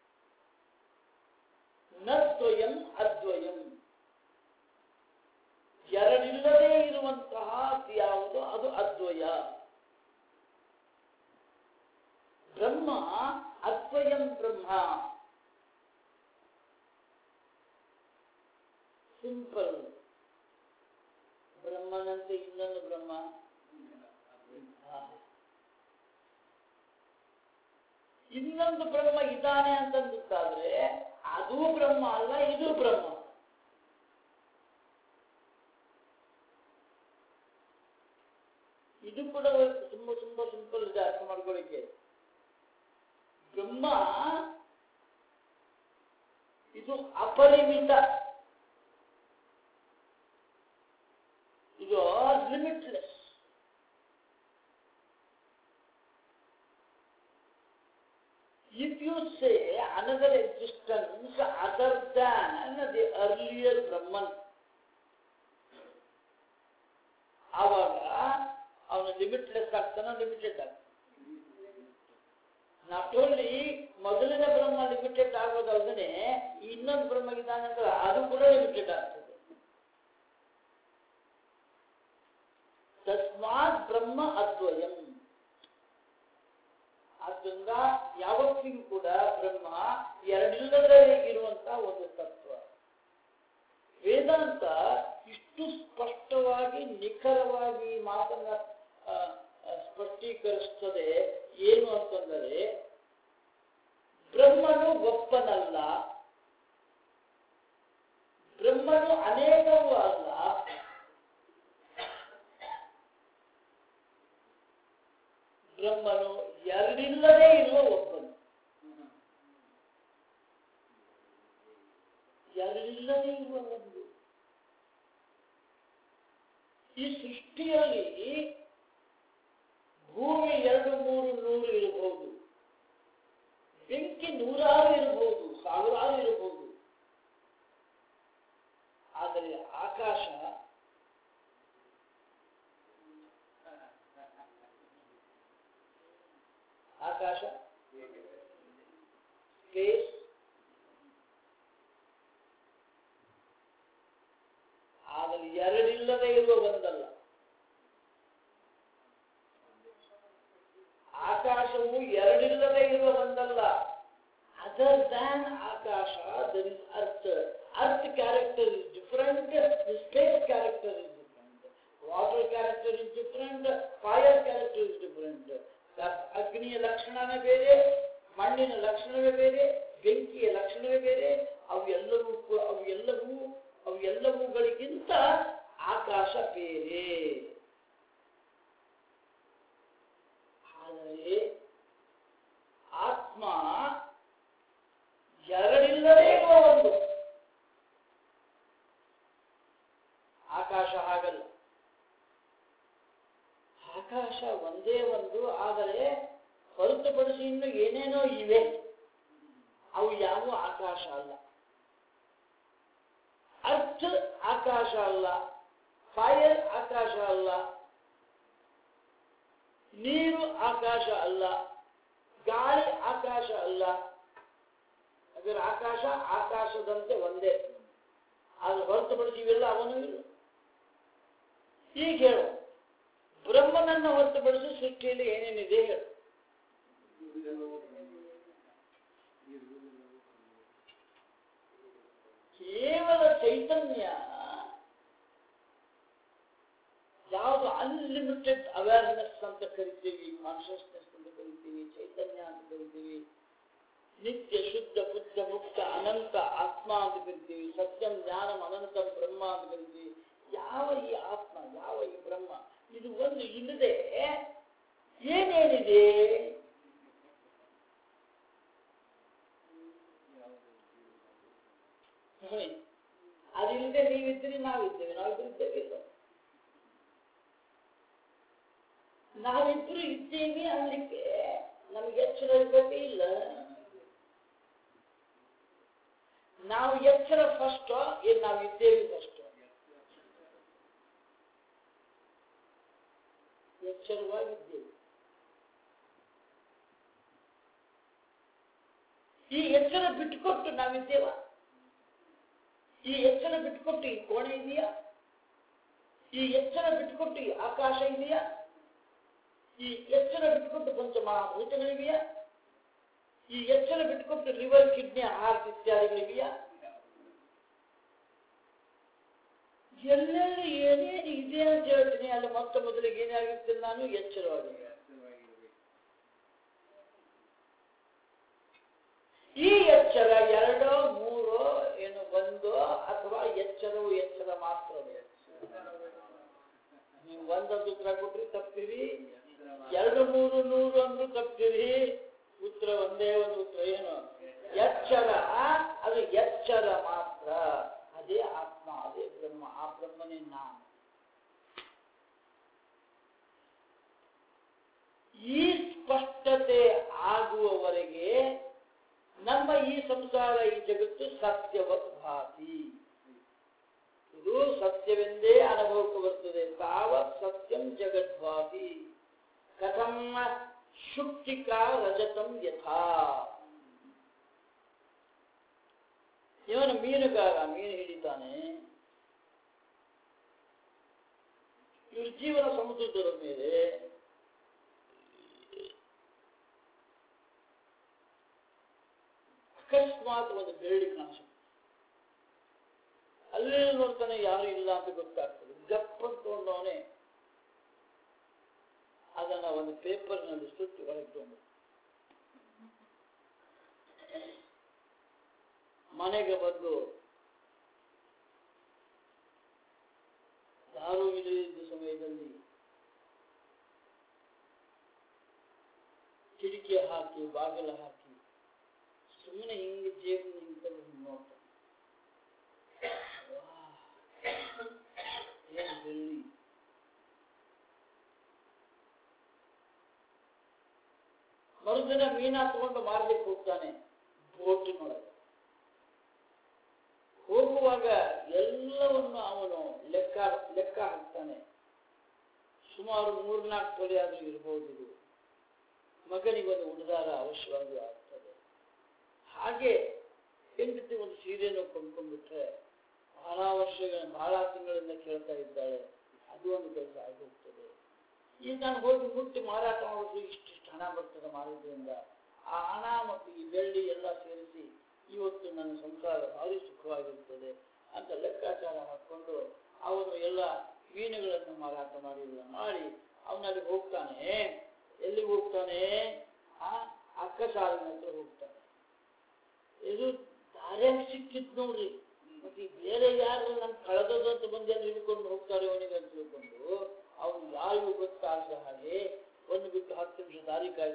S1: ನ ದ್ವಯಂ ಅದ್ವಯಂ ಎರಡಿಲ್ಲದೇ ಇರುವಂತಹ ಯಾವುದು ಅದು ಅದ್ವಯ ಬ್ರಹ್ಮ ಅದ್ವಯಂ ಬ್ರಹ್ಮ ಸಿಂಪಲ್ ಬ್ರಹ್ಮನಂತೆ ಇನ್ನೊಂದು ಬ್ರಹ್ಮ ಹಾ. ಇನ್ನೊಂದು ಬ್ರಹ್ಮ ಇದ್ದಾನೆ ಅಂತಂದಿದ್ದಾದ್ರೆ ಅದು ಬ್ರಹ್ಮ ಅಲ್ಲ ಇದು ಬ್ರಹ್ಮ ಇದು ಕೂಡ ತುಂಬಾ ತುಂಬಾ ಸಿಂಪಲ್ ಇದೆ ಅರ್ಥ ಮಾಡ್ಕೊಳ್ಳಿಕ್ಕೆ ಬ್ರಹ್ಮ ಇದು ಅಪರಿಮಿತ ಇದು limitless if you say another existence other than the earlier Brahman, ಆವಾಗ ಅವನು ಲಿಮಿಟ್ಲೆಸ್ ಆಗ್ತಾನ ಲಿಮಿಟೆಡ್ ಆಗ್ತಾನೆ ನಾಟ್ ಓನ್ಲಿ ಮೊದಲಿನ ಬ್ರಹ್ಮ ಲಿಮಿಟೆಡ್ ಆಗೋದಲ್ಲದೆ ಇನ್ನೊಂದು ಬ್ರಹ್ಮ ಇದ್ದಾನೆ ಅಂದ್ರೆ ಅದು ಕೂಡ ಲಿಮಿಟೆಡ್ ಆಗ್ತದೆ ತಸ್ಮಾತ್ ಬ್ರಹ್ಮ ಅದ್ವಯಂ ಆದ್ದರಿಂದ ಯಾವತ್ತಿಗೂ ಕೂಡ ಬ್ರಹ್ಮ ಎರಡಿಲ್ಲದೆ ಇರುವಂತಹ ಒಂದು ತತ್ವ ವೇದಾಂತ ಇಷ್ಟು ಸ್ಪಷ್ಟವಾಗಿ ನಿಖರವಾಗಿ ಈ ಮಾತನ್ನ ಆ, ಆ, ಸ್ಪಷ್ಟೀಕರಿಸ್ತದೆ ಏನು ಅಂತಂದರೆ ಬ್ರಹ್ಮನು ಒಪ್ಪನಲ್ಲ ಬ್ರಹ್ಮನು ಅನೇಕವೂ ಅಲ್ಲ ಬ್ರಹ್ಮನು ಎರಡಿಲ್ಲದೆ ಇರುವ ಒಬ್ಬನು ಎರಡಿಲ್ಲದೆ ಇರುವ ಒಂದು ಈ ಸೃಷ್ಟಿಯಲ್ಲಿ ಭೂಮಿ ಎರಡು ಮೂರು ನೂರು ಇರಬಹುದು ಬೆಂಕಿ ನೂರಾರು ಇರಬಹುದು ಸಾವಿರಾರು ಇರಬಹುದು ಆದರೆ ಆಕಾಶ ಆಕಾಶ ಸ್ಪೇಸ್ ಆದರೆ ಎರಡಿಲ್ಲದೆ ಇರುವ ಒಂದಲ್ಲ ಆಕಾಶವು ಎರಡಿಲ್ಲದೆ ಇರುವ ಒಂದಲ್ಲ ಅದರ್ ದ್ಯಾನ್ ಆಕಾಶ there is earth earth character is different space character is different water character is different fire character is different ಅಗ್ನಿಯ ಲಕ್ಷಣನೇ ಬೇರೆ ಮಣ್ಣಿನ ಲಕ್ಷಣವೇ ಬೇರೆ ಬೆಂಕಿಯ ಲಕ್ಷಣವೇ ಬೇರೆ ಅವು ಎಲ್ಲವೂ ಕೂ- ಅವು ಎಲ್ಲವೂ ಅವು ಎಲ್ಲವುಗಳಿಗಿಂತ ಆಕಾಶ ಬೇರೆ ನೋಡಿ ಆತ್ಮ ಎರಡಿಲ್ಲದೆ ಇರುವ ಒಂದು ಆಕಾಶ ಹಾಗಲ್ಲ ಆಕಾಶ ಒಂದೇ ಒಂದು ಆದರೆ ಹೊರತುಪಡಿಸಿ ಇನ್ನು ಏನೇನೋ ಇವೆ ಅವು ಯಾವ ಆಕಾಶ ಅಲ್ಲ ಅರ್ಥ ಆಕಾಶ ಅಲ್ಲ ಫೈರ್ ಆಕಾಶ ಅಲ್ಲ ನೀರು ಆಕಾಶ ಅಲ್ಲ ಗಾಳಿ ಆಕಾಶ ಅಲ್ಲ ಅದರ ಆಕಾಶ ಆಕಾಶದಂತೆ ಒಂದೇ ಆದ್ರೆ ಹೊರತುಪಡಿಸಿ ಇವೆಲ್ಲ ಅವನು ಇಲ್ಲ ಈಗ ಹೇಳು ಬ್ರಹ್ಮನನ್ನು ಹೊರತುಪಡಿಸಿ ಸೃಷ್ಟಿಯಲ್ಲಿ ಏನೇನಿದೆ ಹೇಳು ಕೇವಲ ಚೈತನ್ಯ ಯಾವುದು ಅನ್ಲಿಮಿಟೆಡ್ ಅವೇರ್ನೆಸ್ ಅಂತ ಕರಿತೀವಿ ಕಾನ್ಷಿಯಸ್ನೆಸ್ ಅಂತ ಕರಿತೀವಿ ಚೈತನ್ಯ ಅಂತ ಕರಿತೀವಿ ನಿತ್ಯ ಶುದ್ಧ ಬುದ್ಧ ಮುಕ್ತ ಅನಂತ ಆತ್ಮ ಅಂತ ಕರಿತೀವಿ ಸತ್ಯಂ ಜ್ಞಾನಂ ಅನಂತಂ ಬ್ರಹ್ಮ ಅಂತ ಕರಿತೀವಿ ಯಾವ ಈ ಆತ್ಮ ಯಾವ ಈ ಬ್ರಹ್ಮ ಇದು ಒಂದು ಇಲ್ಲದೆ ಏನೇನಿದೆ ನೋಡಿ ಅದಿಲ್ಲದೆ ನೀವಿದ್ದೀರಿ ನಾವಿದ್ದೇವೆ ನಾವಿಬ್ಬರು ಇದ್ದೇವೆ ಇಲ್ಲ ನಾವಿಬ್ರು ಇದ್ದೇವೆ ಅನ್ಲಿಕ್ಕೆ ನಮ್ಗೆ ಎಚ್ಚರ ಇರ್ಬೇಕೇ ಇಲ್ಲ ನಾವು ಎಚ್ಚರ ಫಸ್ಟ್ ಏನ್ ನಾವು ಇದ್ದೇವೆ ಫಸ್ಟ್ ಎಚ್ಚರವಾಗಿದ್ದೇವೆ ಈ ಎಚ್ಚರ ಬಿಟ್ಟುಕೊಟ್ಟು ನಾವಿದ್ದೇವ ಈ ಎಚ್ಚರ ಬಿಟ್ಟುಕೊಟ್ಟು ಈ ಕೋಣೆ ಇದೆಯಾ ಈ ಎಚ್ಚರ ಬಿಟ್ಟುಕೊಟ್ಟು ಈ ಆಕಾಶ ಇದೆಯಾ ಈ ಎಚ್ಚರ ಬಿಟ್ಟುಕೊಟ್ಟು ಪಂಚ ಮಹಾಭೂತಗಳಿವೆಯಾ ಈ ಎಚ್ಚರ ಬಿಟ್ಟುಕೊಟ್ಟು ಲಿವರ್ ಕಿಡ್ನಿ ಹಾರ್ಟ್ ಇತ್ಯಾದಿಗಳಿವೆಯಾ ಎಲ್ಲೆಲ್ಲಿ ಏನೇನು ಇದೆ ಅಂತ ಹೇಳ್ತೀನಿ ಅಲ್ಲಿ ಮೊತ್ತ ಮೊದಲಿಗೆ ಏನಾಗಿರ್ತೇನೆ ನಾನು ಎಚ್ಚರವಾಗಿ ಈ ಎಚ್ಚರ ಎರಡೋ ಮೂರೋ ಏನು ಒಂದು ಅಥವಾ ಎಚ್ಚರವು ಎಚ್ಚರ ಮಾತ್ರವೇ ನೀವು ಒಂದೊಂದು ಉತ್ತರ ಕೊಟ್ರಿ ತಪ್ಪಿರಿ ಎರಡು ಮೂರು ನೂರು ಅಂದ್ರೂ ತಪ್ಪಿರಿ ಉತ್ತರ ಒಂದೇ ಒಂದು ಉತ್ತರ ಏನು ಎಚ್ಚರ ಅದು ಎಚ್ಚರ ಮಾತ್ರ ಅದೇ ಆತ್ಮ ಅದೇ ಬ್ರಹ್ಮ ಆ ಬ್ರಹ್ಮನೇ ನಾನು ಈ ಸ್ಪಷ್ಟತೆ ಆಗುವವರೆಗೆ ನಮ್ಮ ಈ ಸಂಸಾರ ಈ ಜಗತ್ತು ಸತ್ಯವತ್ ಭಾತಿ ಇದು ಸತ್ಯವೆಂದೇ ಅನುಭವಕ್ಕೆ ಬರ್ತದೆ ತಾವತ್ ಸತ್ಯಂ ಜಗದ್ಭಾತಿ ಕಥಂ ಶುಕ್ತಿಕಾ ರಜತಂ ಯಥಾ ಇವನು ಮೀನುಗಾರ ಮೀನು ಹಿಡಿತಾನೆ ಇವ್ರ ಜೀವನ ಸಮುದ್ರದ ಮೇಲೆ ಅಕಸ್ಮಾತ್ ಒಂದು ಬೆರಳಿ ಕಾಣಿಸುತ್ತೆ ಅಲ್ಲೇ ನೋಡ್ತಾನೆ ಯಾರು ಇಲ್ಲ ಅಂತ ಗೊತ್ತಾಗ್ತದೆ ಗಪ್ಪನ್ ತಗೊಂಡವನೇ ಅದನ್ನ ಒಂದು ಪೇಪರ್ನಲ್ಲಿ ಸುಟ್ಟು ಹೊರಗೆ ತಗೊಂಡು ಮನೆಗೆ ಬಂದು ಯಾರೂ ಇಲ್ಲದಿದ್ದ ಸಮಯದಲ್ಲಿ ಕಿಟಕಿ ಹಾಕಿ ಬಾಗಿಲ ಹಾಕಿ ಸುಮ್ಮನೆ ಹಿಂಗೆ ಜೇಬು ನಿಂತಲ್ಲಿ ಹಿಂಗೆ ನೋಡ್ತಾನೆ ವಾಹ್, ಏನ್ ಬೆಳ್ಳಿ ಮರುದಿನ ಮೀನಾ ತಗೊಂಡು ಮಾರ್ಲಿಕ್ಕೆ ಹೋಗ್ತಾನೆ ಬೋಟಿನೊಳಗೆ ಹೋಗುವಾಗ ಎಲ್ಲವನ್ನು ಅವನು ಲೆಕ್ಕ ಲೆಕ್ಕ ಹಾಕ್ತಾನೆ ಸುಮಾರು ಮೂರ್ನಾಲ್ಕು ತೊಲೆ ಆದ್ರೂ ಇರಬಹುದು ಇದು ಮಗನಿಗೊಂದು ಉಡುದಾರ ಅವಶ್ಯವಾಗಿ ಆಗ್ತದೆ ಹಾಗೆ ಹೆಂಡತಿ ಒಂದು ಸೀರೆಯನ್ನು ಕೊಂಡ್ಕೊಂಡ್ಬಿಟ್ರೆ ಬಹಳ ವರ್ಷಗಳ ಬಹಳ ತಿಂಗಳಿಂದ ಕೇಳ್ತಾ ಇದ್ದಾಳೆ ಅದು ಒಂದು ಕೆಲಸ ಆಗಿ ಹೋಗ್ತದೆ ಈಗ ನಾನು ಹೋಗಿ ಮುಟ್ಟಿ ಮಾರಾಟ ಮಾಡೋದು ಇಷ್ಟಿಷ್ಟು ಹಣ ಬರ್ತದೆ ಮಾರಿದ್ರಿಂದ ಆ ಹಣ ಮತ್ತು ಈ ಬೆಳ್ಳಿ ಎಲ್ಲ ಸೇರಿಸಿ ಇವತ್ತು ನನ್ನ ಸಂಸಾರ ಭಾರಿ ಸುಖವಾಗಿರ್ತದೆ ಅಂತ ಲೆಕ್ಕಾಚಾರ ಹಾಕೊಂಡು ಅವನು ಎಲ್ಲ ಮೀನುಗಳನ್ನು ಮಾರಾಟ ಮಾಡಿ ಎಲ್ಲ ಮಾಡಿ ಅವನಲ್ಲಿ ಹೋಗ್ತಾನೆ ಎಲ್ಲಿಗೆ ಹೋಗ್ತಾನೆ ಆ ಅಕ್ಕ ಸಾಲಿನ ಹತ್ರ ಹೋಗ್ತಾನೆ ಇದು ದಾರ್ಯಾಗ ಸಿಕ್ಕಿದ್ ನೋಡ್ರಿ ಮತ್ತೆ ಈ ಬೇರೆ ಯಾರು ನನ್ ಕಳೆದದ್ದು ಅಂತ ಬಂದು ಎಲ್ಲ ಹಿಡ್ಕೊಂಡು ಹೋಗ್ತಾರೆ ಅವನಿಗೆ ಅಂತ ತಿಳ್ಕೊಂಡು ಅವ್ನು ಯಾರಿಗೂ ಗೊತ್ತಾಗದ ಹಾಗೆ ಒಂದು ಬಿಟ್ಟು ಹತ್ತು ನಿಮಿಷ ದಾರಿ ಕಾಯ್ದು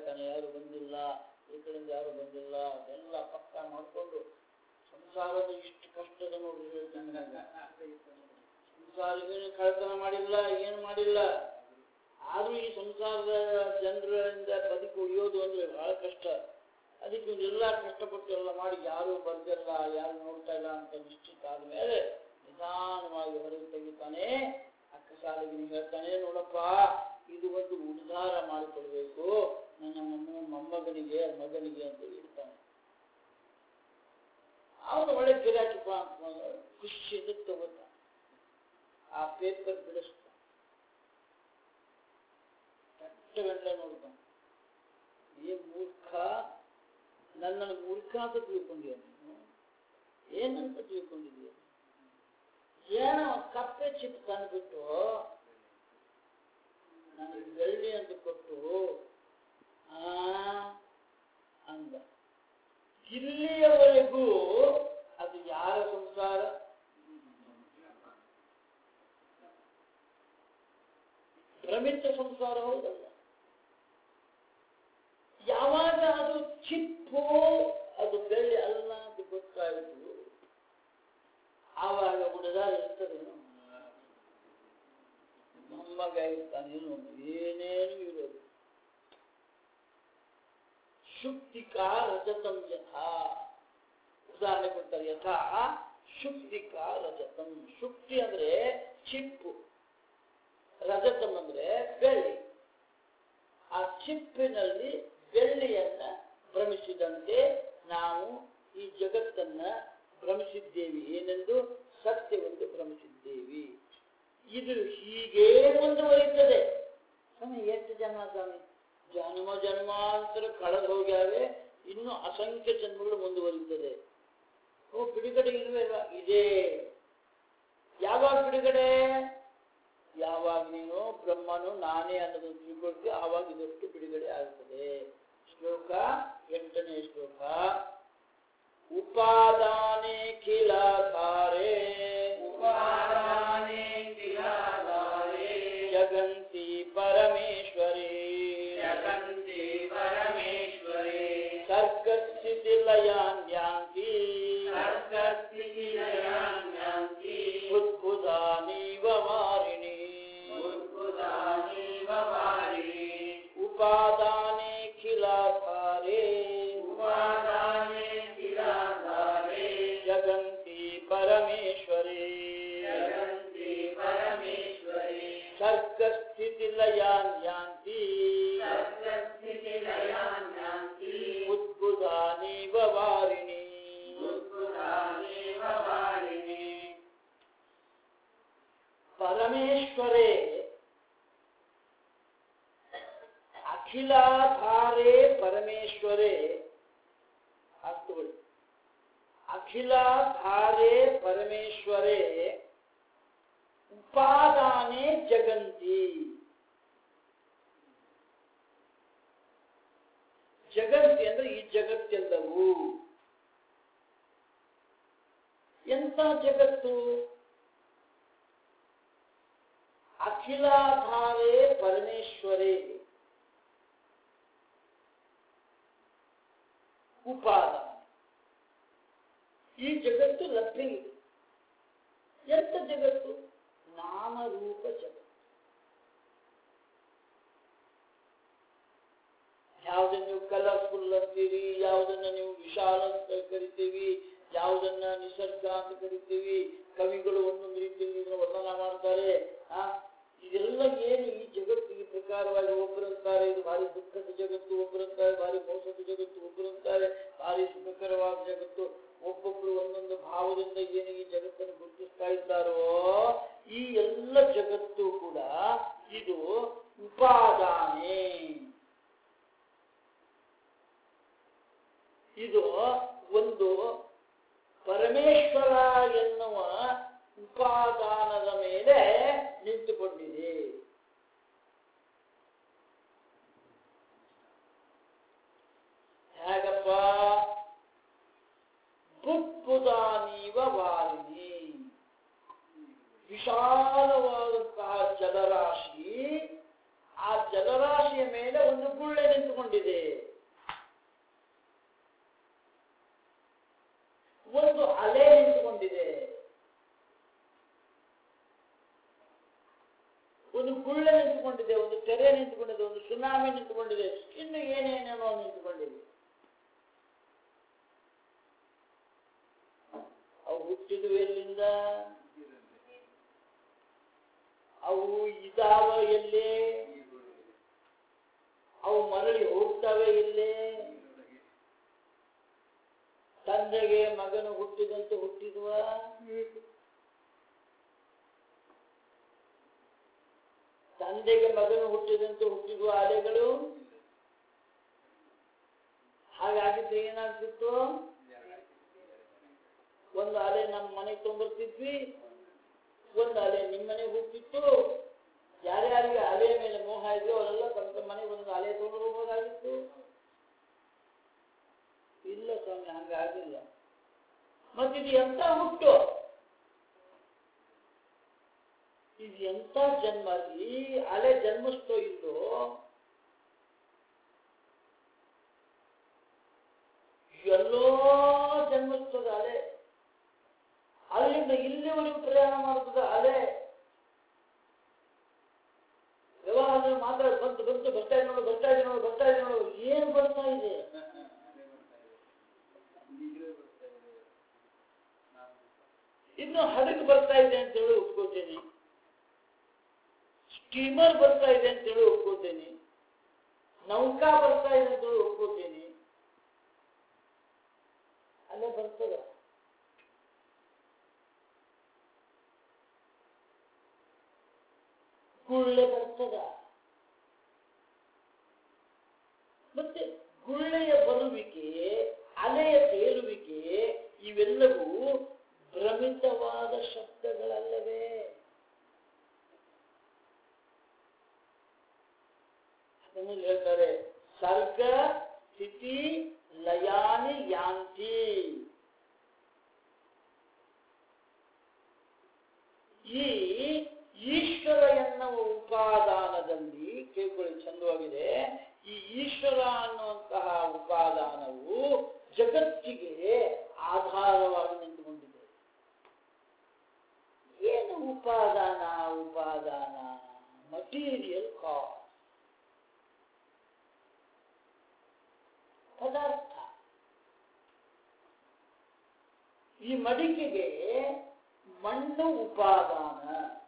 S1: ಸಂಸಾರ ಏನು ಕಳ್ತನ ಮಾಡಿಲ್ಲ ಏನು ಮಾಡಿಲ್ಲ ಆದ್ರೂ ಈ ಸಂಸಾರದ ಜನರಿಂದ ಬದುಕು ಉಳಿಯೋದು ಅಂದ್ರೆ ಬಹಳ ಕಷ್ಟ ಅದಕ್ಕೆ ಇವರೆಲ್ಲ ಕಷ್ಟಪಟ್ಟು ಎಲ್ಲ ಮಾಡಿ ಯಾರು ಬರ್ದಿಲ್ಲ ಯಾರು ನೋಡ್ತಾ ಇಲ್ಲ ಅಂತ ನಿಶ್ಚಿತ ಆದ್ಮೇಲೆ ನಿಧಾನವಾಗಿ ಹೊರಗೆ ತೆಗಿತಾನೆ ಅಕ್ಕ ಸಾಲಿಗೆ ಹೇಳ್ತಾನೆ ನೋಡಪ್ಪ ಇದು ಒಂದು ಉದ್ಧಾರ ಮಾಡಿಕೊಡ್ಬೇಕು ನನ್ನ ಮೊಮ್ಮ ಮೊಮ್ಮಗನಿಗೆ ಮಗನಿಗೆ ಅಂತ ಇಡ್ತಾನೆ ಅವನು ಒಳ್ಳೆ ಗಿರಾಕಿಪ್ಪ ಅಂತ ಖುಷಿಯಿಂದ ತಗೋತಾನೆ ಆ ಪೇಪರ್ ಬಿಡಿಸ್ತಾನೆ ಕೆಟ್ಟವೆಲ್ಲ ನೋಡ್ತಾನೆ ಏನ್ ಮೂರ್ಖ ನನ್ನನ್ನು ಮೂರ್ಖ ಅಂತ ತಿಳ್ಕೊಂಡಿಯ ನೀನು ಏನಂತ ತಿಳ್ಕೊಂಡಿದೀಯ ಏನೋ ಕಪ್ಪೆ ಚಿಪ್ ತಂದ್ಬಿಟ್ಟು ನನಗೆ ಬೆಳ್ಳಿ ಅಂತ ಕೊಟ್ಟು ಆ ಅಂದ ಇಲ್ಲಿಯವರೆಗೂ ಅದು ಯಾರ ಸಂಸಾರ ಭ್ರಮಿತ ಸಂಸಾರ ಹೌದಲ್ಲ ಯಾವಾಗ ಅದು ಚಿಪ್ಪು ಅದು ಬೆಳ್ಳಿ ಅಲ್ಲ ಅಂತ ಗೊತ್ತಾಯಿತು ಆವಾಗ ಉಳಿದ ಇರ್ತದೆ ಮೊಮ್ಮಗ ಇರ್ತಾನೇನು ಏನೇನು ಇರೋದು ಶುಕ್ತಿಕಾ ರಜತಂ ಯಥಾ ಉದಾಹರಣೆ ಕೊಡ್ತಾರೆ ಯಥಾ ಶುಕ್ತಿಕಾ ರಜತಂ ಶುಕ್ತಿ ಅಂದ್ರೆ ಚಿಪ್ಪು ರಜತಂ ಅಂದ್ರೆ ಬೆಳ್ಳಿ ಆ ಚಿಪ್ಪಿನಲ್ಲಿ ಬೆಳ್ಳಿಯನ್ನ ಭ್ರಮಿಸಿದಂತೆ ನಾವು ಈ ಜಗತ್ತನ್ನ ಭ್ರಮಿಸಿದ್ದೇವೆ ಏನೆಂದು ಸತ್ಯವೆಂದು ಭ್ರಮಿಸಿದ್ದೇವೆ ಇದು ಹೀಗೇ ಮುಂದುವರಿತದೆ ಸ್ವಾಮಿ ಎಷ್ಟು ಜನ್ಮ ಸ್ವಾಮಿ ಜನ್ಮ ಜನ್ಮಾಂತರ ಕಳೆದು ಹೋಗ್ಯಾವೆ ಇನ್ನು ಅಸಂಖ್ಯ ಜನ್ಮಗಳು ಮುಂದುವರಿತದೆ ಓ ಬಿಡುಗಡೆ ಇಲ್ವೇ ಇಲ್ವಾ ಇದೆ ಯಾವಾಗ ಬಿಡುಗಡೆ ಯಾವಾಗ ನೀನು ಬ್ರಹ್ಮನು ನಾನೇ ಅನ್ನೋದು ತಿಳ್ಕೊಳ್ತೀವಿ ಆವಾಗ ಇದಷ್ಟು ಬಿಡುಗಡೆ ಆಗುತ್ತದೆ ಶ್ಲೋಕ ಎಂಟನೇ ಶ್ಲೋಕ ಉಪಾದಾನೆ ಕಿಲಾಧಾರೆ
S2: ಉಪಾದಾನೆ ಕಿಲಾಧಾರೆ
S1: ಜಗಂತಿ ಪರಮೇಶ್ವರಿ
S2: ಜಗಂತಿ ಪರಮೇಶ್ವರೆ
S1: ಸರ್ಗಸ್ಥಿತಿ ಲಯಾನ್ಯಾಂತಿ
S2: ಸರ್ಗಸ್ಥಿತಿಲಯಾನ್ಯಾಂತಿ
S1: ಬುದ್ಬುಧಾನೀವ ವಾರಿಣಿ
S2: ಉದ್ಭುತಾನೀವ ವಾರಿಣಿ
S1: ಉಪಾದಾನೆ ಖಿಲಾಧಾರೆ
S2: ಉಪಾದಾನೆ ಕಿಲಾಧಾರೆ
S1: ಜಗಂತಿ ಪರಮೇಶ್ವರಿ
S2: ಜಗಂತಿ ಪರಮೇಶ್ವರೆ
S1: ಸರ್ಗಸ್ಥಿತಿ ಲಯಾನ್ಯಾಂತಿ
S2: ಸರ್ಗಸ್ಥಿತಿಲಯಾನ್ಯಾಂತಿ
S1: ಉದ್ಬುಧಾನೀವ ವಾರಿಣಿ
S2: ಉದ್ಭುತಾನೀವ ವಾರಿಣಿ
S1: ಪರಮೇಶ್ವರೇ ಅಖಿಲಾಧಾರೇ ಪರಮೇಶ್ವರೇ ಅರ್ಥಗಳು ಅಖಿಲಾಧಾರೇ ಪರಮೇಶ್ವರೇ ಉಪಾದಾನೆ ಜಗಂತಿ ಜಗಂತಿ ಅಂದ್ರೆ ಈ ಜಗತ್ತೆಲ್ಲವೂ ಎಂತ ಜಗತ್ತು ಅಖಿಲಾಧಾರೇ ಪರಮೇಶ್ವರೇ ಉಪಾದಾನ ಈ ಜಗತ್ತು ಲಭ್ಯ ಇದೆ ಎಂತ ಜಗತ್ತು ನಾಮರೂಪ ಜಗತ್ತು ಯಾವುದನ್ನ ನೀವು ಕಲರ್ಫುಲ್ ಅಂತೀರಿ ಯಾವುದನ್ನ ನೀವು ವಿಶಾಲ ಅಂತ ಕರಿತೀವಿ ಯಾವುದನ್ನ ನಿಸರ್ಗ ಅಂತ ಕರಿತೀವಿ ಕವಿಗಳು ಒಂದೊಂದು ರೀತಿಯಲ್ಲಿ ಇದನ್ನ ವರ್ಣನ ಮಾಡ್ತಾರೆ ಆ ಇದೆಲ್ಲ ಏನು ಈ ಜಗತ್ತು ಈ ಪ್ರಕಾರವಾಗಿ ಒಬ್ಬರಂತಾರೆ ಇದು ಭಾರಿ ದುಃಖದ ಜಗತ್ತು ಒಬ್ಬರಂತಾರೆ ಭಾರಿ ಮೋಸದ ಜಗತ್ತು ಒಬ್ಬರಂತಾರೆ ಭಾರಿ ಸುಖಕರವಾದ ಜಗತ್ತು ಒಬ್ಬೊಬ್ರು ಒಂದೊಂದು ಭಾವದಿಂದ ಏನು ಈ ಜಗತ್ತನ್ನು ಗುರುತಿಸ್ತಾ ಇದ್ದಾರೋ ಈ ಎಲ್ಲ ಜಗತ್ತು ಕೂಡ ಇದು ಉಪಾದಾನೆ ಇದು ಒಂದು ಪರಮೇಶ್ವರ ಎನ್ನುವ ಉಪಾದಾನದ ಮೇಲೆ ನಿಂತುಕೊಂಡಿದೆ ಹೇಗಪ್ಪ ಬುದ್ಬುದಾನೀವ ವಾರಿಣಿ ವಿಶಾಲವಾದಂತಹ ಜಲರಾಶಿ ಆ ಜಲರಾಶಿಯ ಮೇಲೆ ಒಂದು ಗುಳ್ಳೆ ನಿಂತುಕೊಂಡಿದೆ ಒಂದು ಅಲೆ ನಿಂತುಕೊಂಡಿದೆ ಒಂದು ಗುಳ್ಳೆ ನಿಂತುಕೊಂಡಿದೆ ಒಂದು ತೆರೆ ನಿಂತುಕೊಂಡಿದೆ ಒಂದು ಸುನಾಮಿ ನಿಂತುಕೊಂಡಿದೆ ಇನ್ನು ಏನೇನೇನೋ ನಿಂತುಕೊಂಡಿದೆ ಅವು ಹುಟ್ಟಿದ್ವು ಎಲ್ಲಿಂದ ಅವು ಇದಾವ ಎಲ್ಲೇ ಅವು ಮರಳಿ ಹೋಗ್ತವೆ ಇಲ್ಲೇ ತಂದೆಗೆ ಮಗನು ಹುಟ್ಟಿದಂತೆ ಹುಟ್ಟಿದ್ವ ತಂದೆಗೆ ಮಗನು ಹುಟ್ಟಿದಂತೆ ಹುಟ್ಟಿದ್ವ ಅಲೆಗಳು ಹಾಗಾಗಿದ್ರೆ ಏನಾಗ್ತಿತ್ತು ಒಂದು ಅಲೆ ನಮ್ಮ ಮನೆಗೆ ತೊಗೊಂಬರ್ತಿದ್ವಿ ಒಂದು ಅಲೆ ನಿಮ್ಮ ಮನೆಗೆ ಹೋಗ್ತಿತ್ತು ಯಾರ್ಯಾರಿಗೆ ಅಲೆಯ ಮೇಲೆ ಮೋಹ ಇದೆಯೋ ಅವರೆಲ್ಲ ತಮ್ಮ ತಮ್ಮ ಮನೆಗೆ ಒಂದು ಅಲೆ ತಗೊಂಡು ಹೋಗ್ಬೋದಾಗಿತ್ತು ಇಲ್ಲ ಸ್ವಾಮಿ ಹಂಗಾಗಿಲ್ಲ ಮತ್ತಿದು ಎಂತ ಹುಟ್ಟು ಇದು ಎಂತ ಜನ್ಮ ಈ ಅಲೆ ಜನ್ಮಿಸ್ತೋ ಇಲ್ಲೋ ಎಲ್ಲೋ ಜನ್ಮಿಸ್ತದ ಅಲೆ ಅಲ್ಲಿಂದ ಇಲ್ಲಿವರೆಗೂ ಪ್ರಯಾಣ ಮಾಡುತ್ತದೆ ಅಲೆ ವ್ಯವಹಾರದಲ್ಲಿ ಮಾತ್ರ ಬಂತು ಬಂತು ಬರ್ತಾ ಇದೆ ನೋಡು ಬರ್ತಾ ಇದೆ ನೋಡು ಬರ್ತಾ ಇದೆ ನೋಡು ಏನು ಬರ್ತಾ ಇದೆ ಇನ್ನು ಹಡಗು ಬರ್ತಾ ಇದೆ ಅಂತ ಹೇಳಿ ಒಪ್ಕೋತೇನೆ ಸ್ಟೀಮರ್ ಬರ್ತಾ ಇದೆ ಅಂತ ಹೇಳಿ ಒಪ್ಕೋತೇನೆ ನೌಕಾ ಬರ್ತಾ ಇದೆ ಅಂತ ಹೇಳಿ ಒಪ್ಕೋತೇನೆ ಅಲ್ಲೇ ಬರ್ತದ ಗುಳ್ಳೆ ಬರ್ತದ ಮತ್ತೆ ಗುಳ್ಳೆಯ ಬರುವಿಕೆ ಅಲೆಯ ತೇಲುವಿಕೆ ಇವೆಲ್ಲವೂ ಭ್ರಮಿತವಾದ ಶಬ್ದಗಳಲ್ಲವೇ ಅದನ್ನು ಹೇಳ್ತಾರೆ ಸರ್ಗ ಸ್ಥಿತಿ ಲಯಾನಿ ಯಾಂತಿ ಈ ಈಶ್ವರ ಎನ್ನುವ ಉಪಾದಾನದಲ್ಲಿ ಕೇಳ್ಕೊಳ್ಳಿ ಚಂದವಾಗಿದೆ ಈ ಈಶ್ವರ ಅನ್ನುವಂತಹ ಉಪಾದಾನವು ಜಗತ್ತಿಗೆ ಆಧಾರವಾಗಿ ನಿಂತುಕೊಂಡಿದೆ ಏನು ಉಪಾದಾನ ಉಪಾದಾನ ಮಟೀರಿಯಲ್ ಕಾಸ್ ಪದಾರ್ಥ ಈ ಮಡಿಕೆಗೆ ಮಣ್ಣು ಉಪಾದಾನ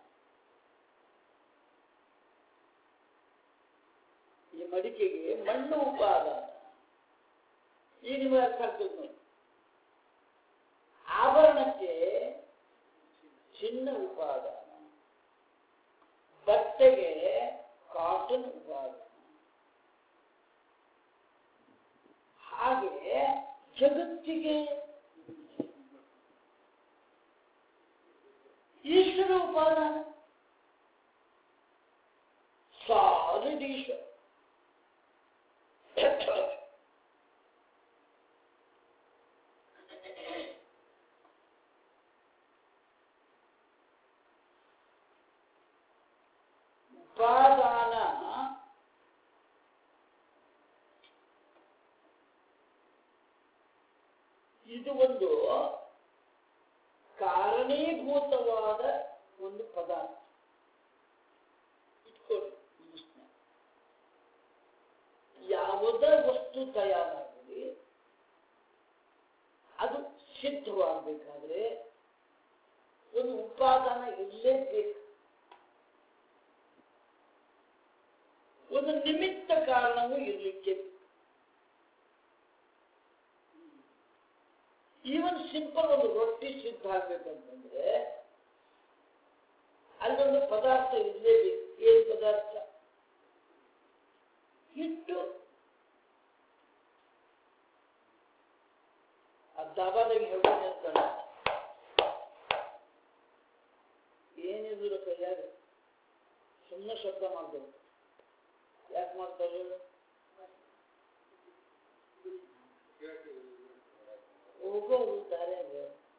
S1: ಈ ಮಡಿಕೆಗೆ ಮಣ್ಣು ಉಪಾದಾನ ಈ ನಿಮಗೆ ಅರ್ಥ ಆಗ್ತದೆ ನೋಡಿ ಆಭರಣಕ್ಕೆ ಚಿನ್ನ ಉಪಾದಾನ ಬಟ್ಟೆಗೆ ಕಾಟನ್ ಉಪಾದಾನ ಹಾಗೆ ಜಗತ್ತಿಗೆ ಈಶ್ವರ ಉಪಾದಾನ ಸಾಲಿಡ್ ಈಶ್ವರ ಉಪಾದಾನ ಇದು ಒಂದು ಕಾರಣೀಭೂತವಾದ ಒಂದು ಪದಾರ್ಥ ಇಟ್ಕೊಳ್ಳಿ ಮನಸ್ಸಿನಾಗ. ಯಾವುದೇ ವಸ್ತು ತಯಾರಾಗಲಿ ಅದು ಸಿದ್ಧವಾಗಬೇಕಾದ್ರೆ ಒಂದು ಉಪಾದಾನ ಇರಲೇಬೇಕು ಒಂದು ನಿಮಿತ್ತ ಕಾರಣವೂ ಇರಲಿಕ್ಕೆ ಈವನ್ ಸಿಂಪಲ್ ಒಂದು ರೊಟ್ಟಿ ಸಿದ್ಧ ಆಗ್ಬೇಕಂತಂದ್ರೆ ಅಲ್ಲೊಂದು ಪದಾರ್ಥ ಇರಲೇಬೇಕು ಏನ್ ಪದಾರ್ಥ ಹಿಟ್ಟು ಆ ದಾಬಾದಾಗ ಹೇಳ್ತೀನಿ ಅಂತಾನೆ ಏನಿದ್ರು ಕೈಯಾಗ ಸುಮ್ಮನೆ ಶಬ್ದ ಮಾಡ್ಬೇಕು ಯಾಕೆ ಮಾಡ್ತಾರೆ ಹೇಳು? ಹೋಗೋರು ದಾರ್ಯಾಗ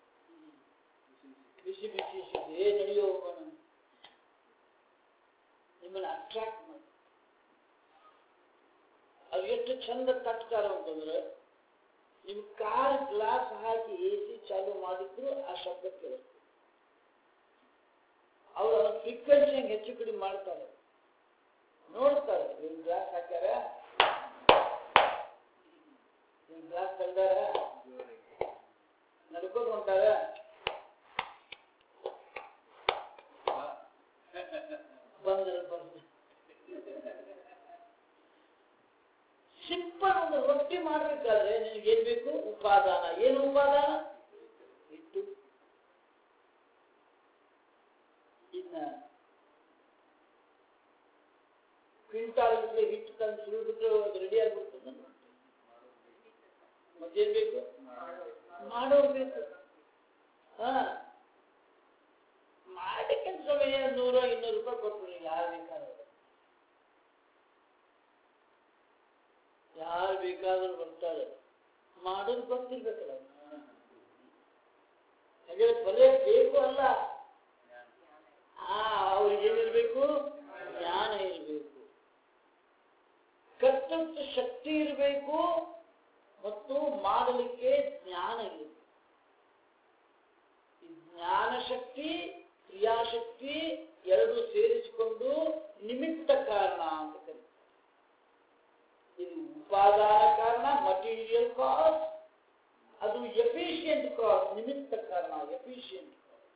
S1: ಬಿಸಿ ಬಿಸಿ ಸಿಗಿ ಏ ನಡೆಯೋ ಹೋಗೋಣ ನಿಮ್ಮನ್ನ ಅಟ್ರಾಕ್ಟ್ ಮಾಡಿ ಅದು ಎಷ್ಟು ಚಂದ ತಟ್ಕಾರ ಅಂತಂದ್ರೆ ನಿಮ್ ಕಾರ್ ಗ್ಲಾಸ್ ಹಾಕಿ ಎ ಸಿ ಚಾಲು ಮಾಡಿದ್ರು ಆ ಶಬ್ದ ಕೇಳುತ್ತೆ ಅವರು ಅದನ್ನ ಫ್ರೀಕ್ವೆನ್ಸಿ ಹೆಂಗೆ ಹೆಚ್ಚು ಕಡಿಮೆ ಮಾಡ್ತಾರೆ ನೋಡ್ತಾರೆ ಇವ್ರು ಗ್ಲಾಸ್ ಹಾಕ್ಯಾರ ಇವ್ರು ಗ್ಲಾಸ್ ತೆಗ್ದಾರ ನಡ್ಕೊಂಡು ಹೊಂಟಾರ ಬಂದ್ರ ಬಂದ್ರ ಸಿಂಪಲ್ ಒಂದು ರೊಟ್ಟಿ ಮಾಡ್ಬೇಕಾದ್ರೆ ನಿನಗೆ ಏನ್ ಬೇಕು ಉಪಾದಾನ ಏನು ಉಪಾದಾನ ಹಿಟ್ಟು ಇನ್ನ ಕ್ವಿಂಟಾಲ್ ಗಟ್ಟಲೆ ಹಿಟ್ಟು ತಂದು ಸುರಿಬಿಟ್ರೆ ಅದು ರೆಡಿ ಆಗ್ಬಿಡ್ತದೆ ಮತ್ತೇನ್ ಬೇಕು ಮಾಡೋದು ಬೇಕು ಹಾ ಮಾಡಕ್ಕೆ ಸಮಯ ನೂರ ಇನ್ನೂರು ರೂಪಾಯಿ ಕೊಟ್ಬಿಡಿ ಯಾರು ಬೇಕಾದ್ರೆ ಯಾರು ಬೇಕಾದ್ರೂ ಬರ್ತಾರೆ ಮಾಡೋದು ಗೊತ್ತಿರ್ಬೇಕಲ್ಲ ಹಾಗೆ ಬರೇ ಬೇಕು ಅಲ್ಲ ಆ ಅವ್ರಿಗೆ ಏನಿರ್ಬೇಕು ಜ್ಞಾನ ಇರಬೇಕು ಕರ್ತೃತ್ವ ಶಕ್ತಿ ಇರಬೇಕು ಮತ್ತು ಮಾಡಲಿಕ್ಕೆ ಜ್ಞಾನ ಇರಬೇಕು ಈ ಜ್ಞಾನ ಶಕ್ತಿ ಕ್ರಿಯಾಶಕ್ತಿ ಎರಡು ಸೇರಿಸಿಕೊಂಡು ನಿಮಿತ್ತ ಕಾರಣ ಅಂತ ಕರೀತಾರೆ ಇದು ಉಪಾದಾನ ಕಾರಣ ಮಟೀರಿಯಲ್ ಕಾಸ್ ಅದು ಎಫಿಷಿಯಂಟ್ ಕಾಸ್ ನಿಮಿತ್ತ ಕಾರಣ ಎಫಿಷಿಯಂಟ್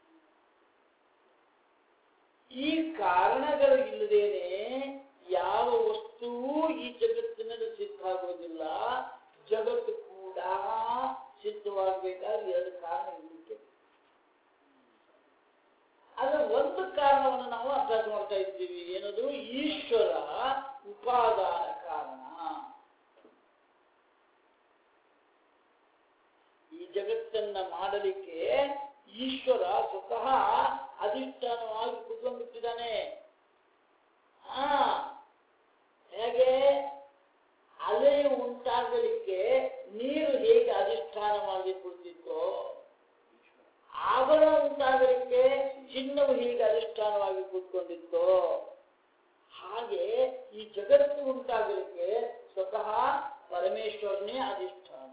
S1: ಈ ಕಾರಣಗಳು ಇಲ್ಲದೇನೆ ಯಾವ ವಸ್ತುವು ಈ ಜಗತ್ತಿನಲ್ಲಿ ಸಿದ್ಧ ಆಗೋದಿಲ್ಲ ಜಗತ್ತು ಕೂಡ ಸಿದ್ಧವಾಗಬೇಕಾದ್ರೆ ಎರಡು ಕಾರಣ ಇರಲಿಕ್ಕೆ ಅದರ ಒಂದು ಕಾರಣವನ್ನು ನಾವು ಅಭ್ಯಾಸ ಮಾಡ್ತಾ ಇದ್ದೀವಿ ಏನದು ಈಶ್ವರ ಉಪಾದಾನ ಕಾರಣ ಈ ಜಗತ್ತನ್ನ ಮಾಡಲಿಕ್ಕೆ ಈಶ್ವರ ಸ್ವತಃ ಅಧಿಷ್ಠಾನವಾಗಿ ಕುತ್ಕೊಂಡ್ಬಿಟ್ಟಿದ್ದಾನೆ ಹಾ ಹೇಗೆ ಅಲೆಯು ಉಂಟಾಗಲಿಕ್ಕೆ ನೀರು ಹೇಗೆ ಅಧಿಷ್ಠಾನ ಮಾಡಿ ಕುಳಿತಿತ್ತೋ ಆಭರಣ ಉಂಟಾಗಲಿಕ್ಕೆ ಚಿನ್ನವು ಹೀಗೆ ಅಧಿಷ್ಠಾನವಾಗಿ ಕೂತ್ಕೊಂಡಿತ್ತೋ ಹಾಗೆ ಈ ಜಗತ್ತು ಉಂಟಾಗಲಿಕ್ಕೆ ಸ್ವತಃ ಪರಮೇಶ್ವರನೇ ಅಧಿಷ್ಠಾನ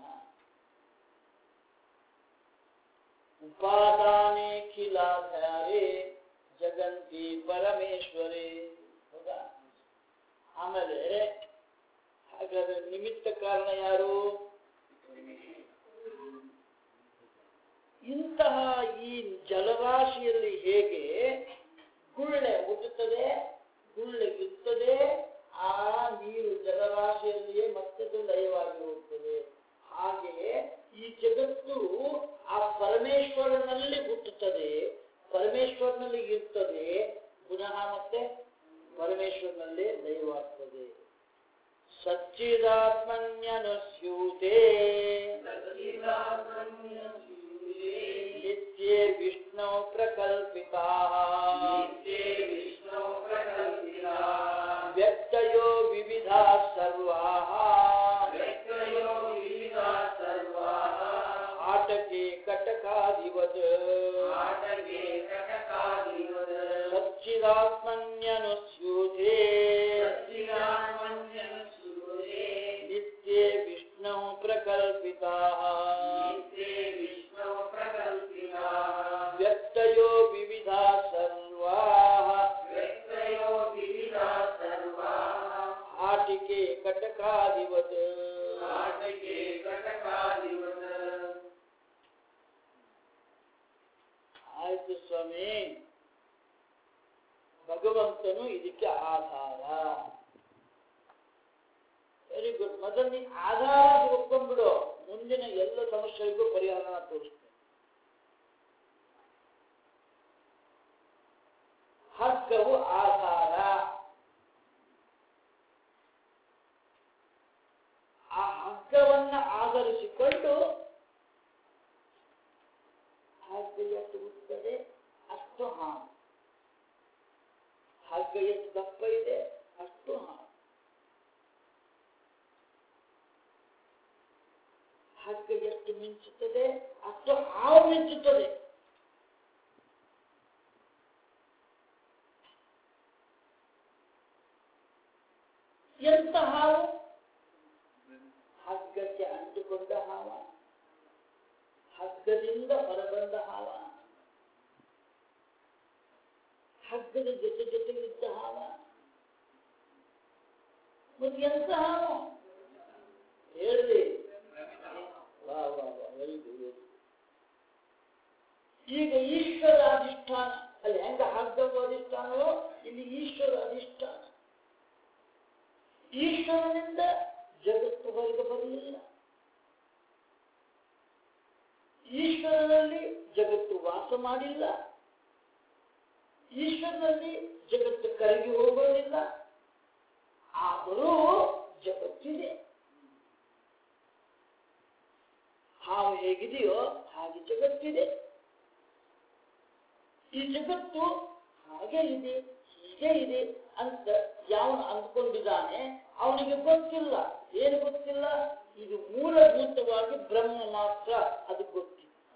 S1: ಉಪಾದಾನೆ ಖಿಲಾಧಾರೆ ಜಗಂತಿ ಪರಮೇಶ್ವರೇ ಹೌದಾ ಆಮೇಲೆ ಹಾಗಾದ್ರೆ ನಿಮಿತ್ತ ಕಾರಣ ಯಾರು ಇಂತಹ ಈ ಜಲರಾಶಿಯಲ್ಲಿ ಹೇಗೆ ಗುಳ್ಳೆ ಹುಟ್ಟುತ್ತದೆ ಗುಳ್ಳೆ ಬಿತ್ತದೆ ಆ ನೀರು ಜಲರಾಶಿಯಲ್ಲಿಯೇ ಮತ್ತೆ ಲಯವಾಗಿ ಹೋಗ್ತದೆ ಹಾಗೆಯೇ ಈ ಜಗತ್ತು ಆ ಪರಮೇಶ್ವರನಲ್ಲಿ ಹುಟ್ಟುತ್ತದೆ ಪರಮೇಶ್ವರನಲ್ಲಿ ಇರ್ತದೆ ಪುನಃ ಮತ್ತೆ ಪರಮೇಶ್ವರನಲ್ಲೇ ಲಯವಾಗ್ತದೆ ಸಚ್ಚಿದಾತ್ಮನ್ಯನುಸ್ಯೂತೆ ನಿತ್ಯೇ ವಿಷ್ಣು ಪ್ರಕಲ್ಪಿತಾ ವ್ಯಕ್ತಯೋ ವಿವಿಧ ಸರ್ವಾ ಆಟಕೆ ಕಟಕಾದಿವತ್ ಸಚ್ಚಿದಾತ್ಮನ್ಯನುಸ್ಯೂತೆ ನಿತ್ಯೇ ವಿಷ್ಣು ಪ್ರಕಲ್ಪಿತಾ ವ್ಯಕ್ತಯೋ ವಿವಿಧ ಸರ್ವಾ ಆಟಿಕೆ ಕಟಕಾದಿವತ್ ಆಯ್ತು ಸ್ವಾಮಿ ಭಗವಂತನು ಇದಕ್ಕೆ ಆಧಾರ ವೆರಿ ಗುಡ್ ಮೊದಲು ನೀನು ಆಧಾರ ಅಂತ ಒಪ್ಕೊಂಡ್ಬಿಡು ಮುಂದಿನ ಎಲ್ಲ ಸಮಸ್ಯೆಗಳಿಗೂ ಪರಿಹಾರ ತೋರಿಸ್ತೇನೆ ಹಗ್ಗವು ಆಧಾರ ಆ ಹಗ್ಗವನ್ನ ಆಧರಿಸಿಕೊಂಡು ಹಗ್ಗ ಎಷ್ಟು ಉತ್ತದೆ ಅಷ್ಟು ಹಾವು ಹಗ್ಗ ಎಷ್ಟು ದಪ್ಪ ಇದೆ ಅಷ್ಟು ಹಾವು ಹಗ್ಗ ಎಷ್ಟು ಮಿಂಚುತ್ತದೆ ಅಷ್ಟು ಹಾವು ಮಿಂಚುತ್ತದೆ ಎಂತ ಹಾವು ಹಗ್ಗಕ್ಕೆ ಅಂಟಿಕೊಂಡ ಹಾವ ಹಗ್ಗದಿಂದ ಹೊರಬಂದ ಹಾವ ಹಗ್ಗದ ಜೊತೆ ಜೊತೆಗಿದ್ದ ಹಾವ ಮತ್ತೆ ಎಂತ ಹಾವು ಹೇಳ್ರಿ ವಾ ವಾ ವಾ ವೆರಿ ಗುಡ್ ಈಗ ಈಶ್ವರ ಅಧಿಷ್ಠಾನ ಅಲ್ಲಿ ಹೆಂಗ ಹಗ್ಗವು ಅಧಿಷ್ಠಾನವೋ ಇಲ್ಲಿ ಈಶ್ವರ ಅಧಿಷ್ಠಾನ ಈಶ್ವರನಿಂದ ಜಗತ್ತು ಹೊರಗೆ ಬರಲಿಲ್ಲ ಈಶ್ವರನಲ್ಲಿ ಜಗತ್ತು ವಾಸ ಮಾಡಿಲ್ಲ ಈಶ್ವರನಲ್ಲಿ ಜಗತ್ತು ಕರಗಿ ಹೋಗೋದಿಲ್ಲ ಆದರೂ ಜಗತ್ತಿದೆ ಹಾವು ಹೇಗಿದೆಯೋ ಹಾಗೆ ಜಗತ್ತಿದೆ ಈ ಜಗತ್ತು ಹಾಗೆ ಇದೆ ಹೀಗೆ ಇದೆ ಅಂತ ಯಾವನು ಅಂದ್ಕೊಂಡಿದ್ದಾನೆ ಅವನಿಗೆ ಗೊತ್ತಿಲ್ಲ ಏನು ಗೊತ್ತಿಲ್ಲ ಇದು ಮೂಲಭೂತವಾಗಿ ಬ್ರಹ್ಮ ಮಾತ್ರ ಅದು ಗೊತ್ತಿಲ್ಲ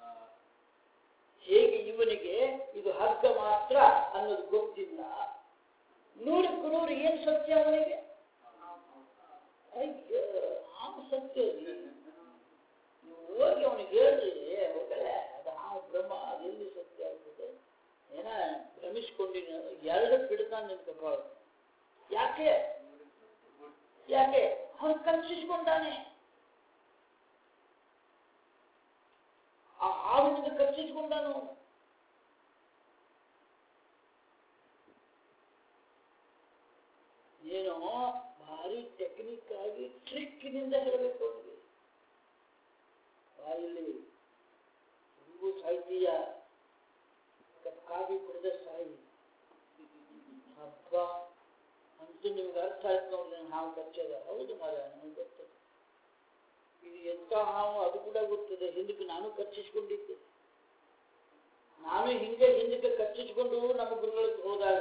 S1: ಹೇಗೆ ಇವನಿಗೆ ಇದು ಹಗ್ಗ ಮಾತ್ರ ಅನ್ನೋದು ಗೊತ್ತಿಲ್ಲ ನೂರಕ್ಕೂ ನೂರು ಏನು ಸತ್ಯ ಅವನಿಗೆ ಅಯ್ಯೋ ಹಾವು ಸತ್ಯ ರೀ. ನೀವು ಹೋಗಿ ಅವನಿಗೆ ಹೇಳ್ರಿ ಹೋಗಲೇ ಅದು ಹಾವು ಬ್ರಹ್ಮ ಅದು ಎಲ್ಲಿ ಸತ್ಯ ಆಗ್ತದೆ ಏನ ಭ್ರಮಿಸ್ಕೊಂಡಿನ ಎರಡು ಬಿಡ್ತಾನೆ ನಿಂತ್ಕೊ ಯಾಕೆ ಯಾಕೆ ಅವನು ಕಚ್ಚಿಸ್ಕೊಂಡಾನೆ ಆ ಹಾವಿನಿಂದ ಕಚ್ಚಿಸ್ಕೊಂಡಾನು ಅವನು. ಏನೋ ಭಾರಿ ಟೆಕ್ನಿಕ್ ಆಗಿ ಟ್ರಿಕ್ನಿಂದ ಹೇಳಬೇಕು ಅವನಿಗೆ ಬಾಯಲ್ಲಿ ಹಿಂಗೂ ಸಾಹಿತ್ಯ ಕಾಫಿ ಕುಡಿದ ಸಾಯಿ ಹಬ್ಬ ಅಂತೂ ನಿಮ್ಗೆ ಅರ್ಥ ಆಯ್ತು ನೋಡಿ ನಾನು ಹಾವು ಕಚ್ಚದ ಹೌದು ಮರ ನನಗೆ ಗೊತ್ತದ ಇದು ಎಂತ ಹಾವು ಅದು ಕೂಡ ಗೊತ್ತದೆ ಹಿಂದಕ್ಕೆ ನಾನು ಕಚ್ಚಿಸ್ಕೊಂಡಿದ್ದೆ ನಾನು ಹಿಂಗೆ ಹಿಂದಕ್ಕೆ ಕಚ್ಚಿಸ್ಕೊಂಡು ನಮ್ಮ ಗುರುಗಳಿಗೆ ಹೋದಾಗ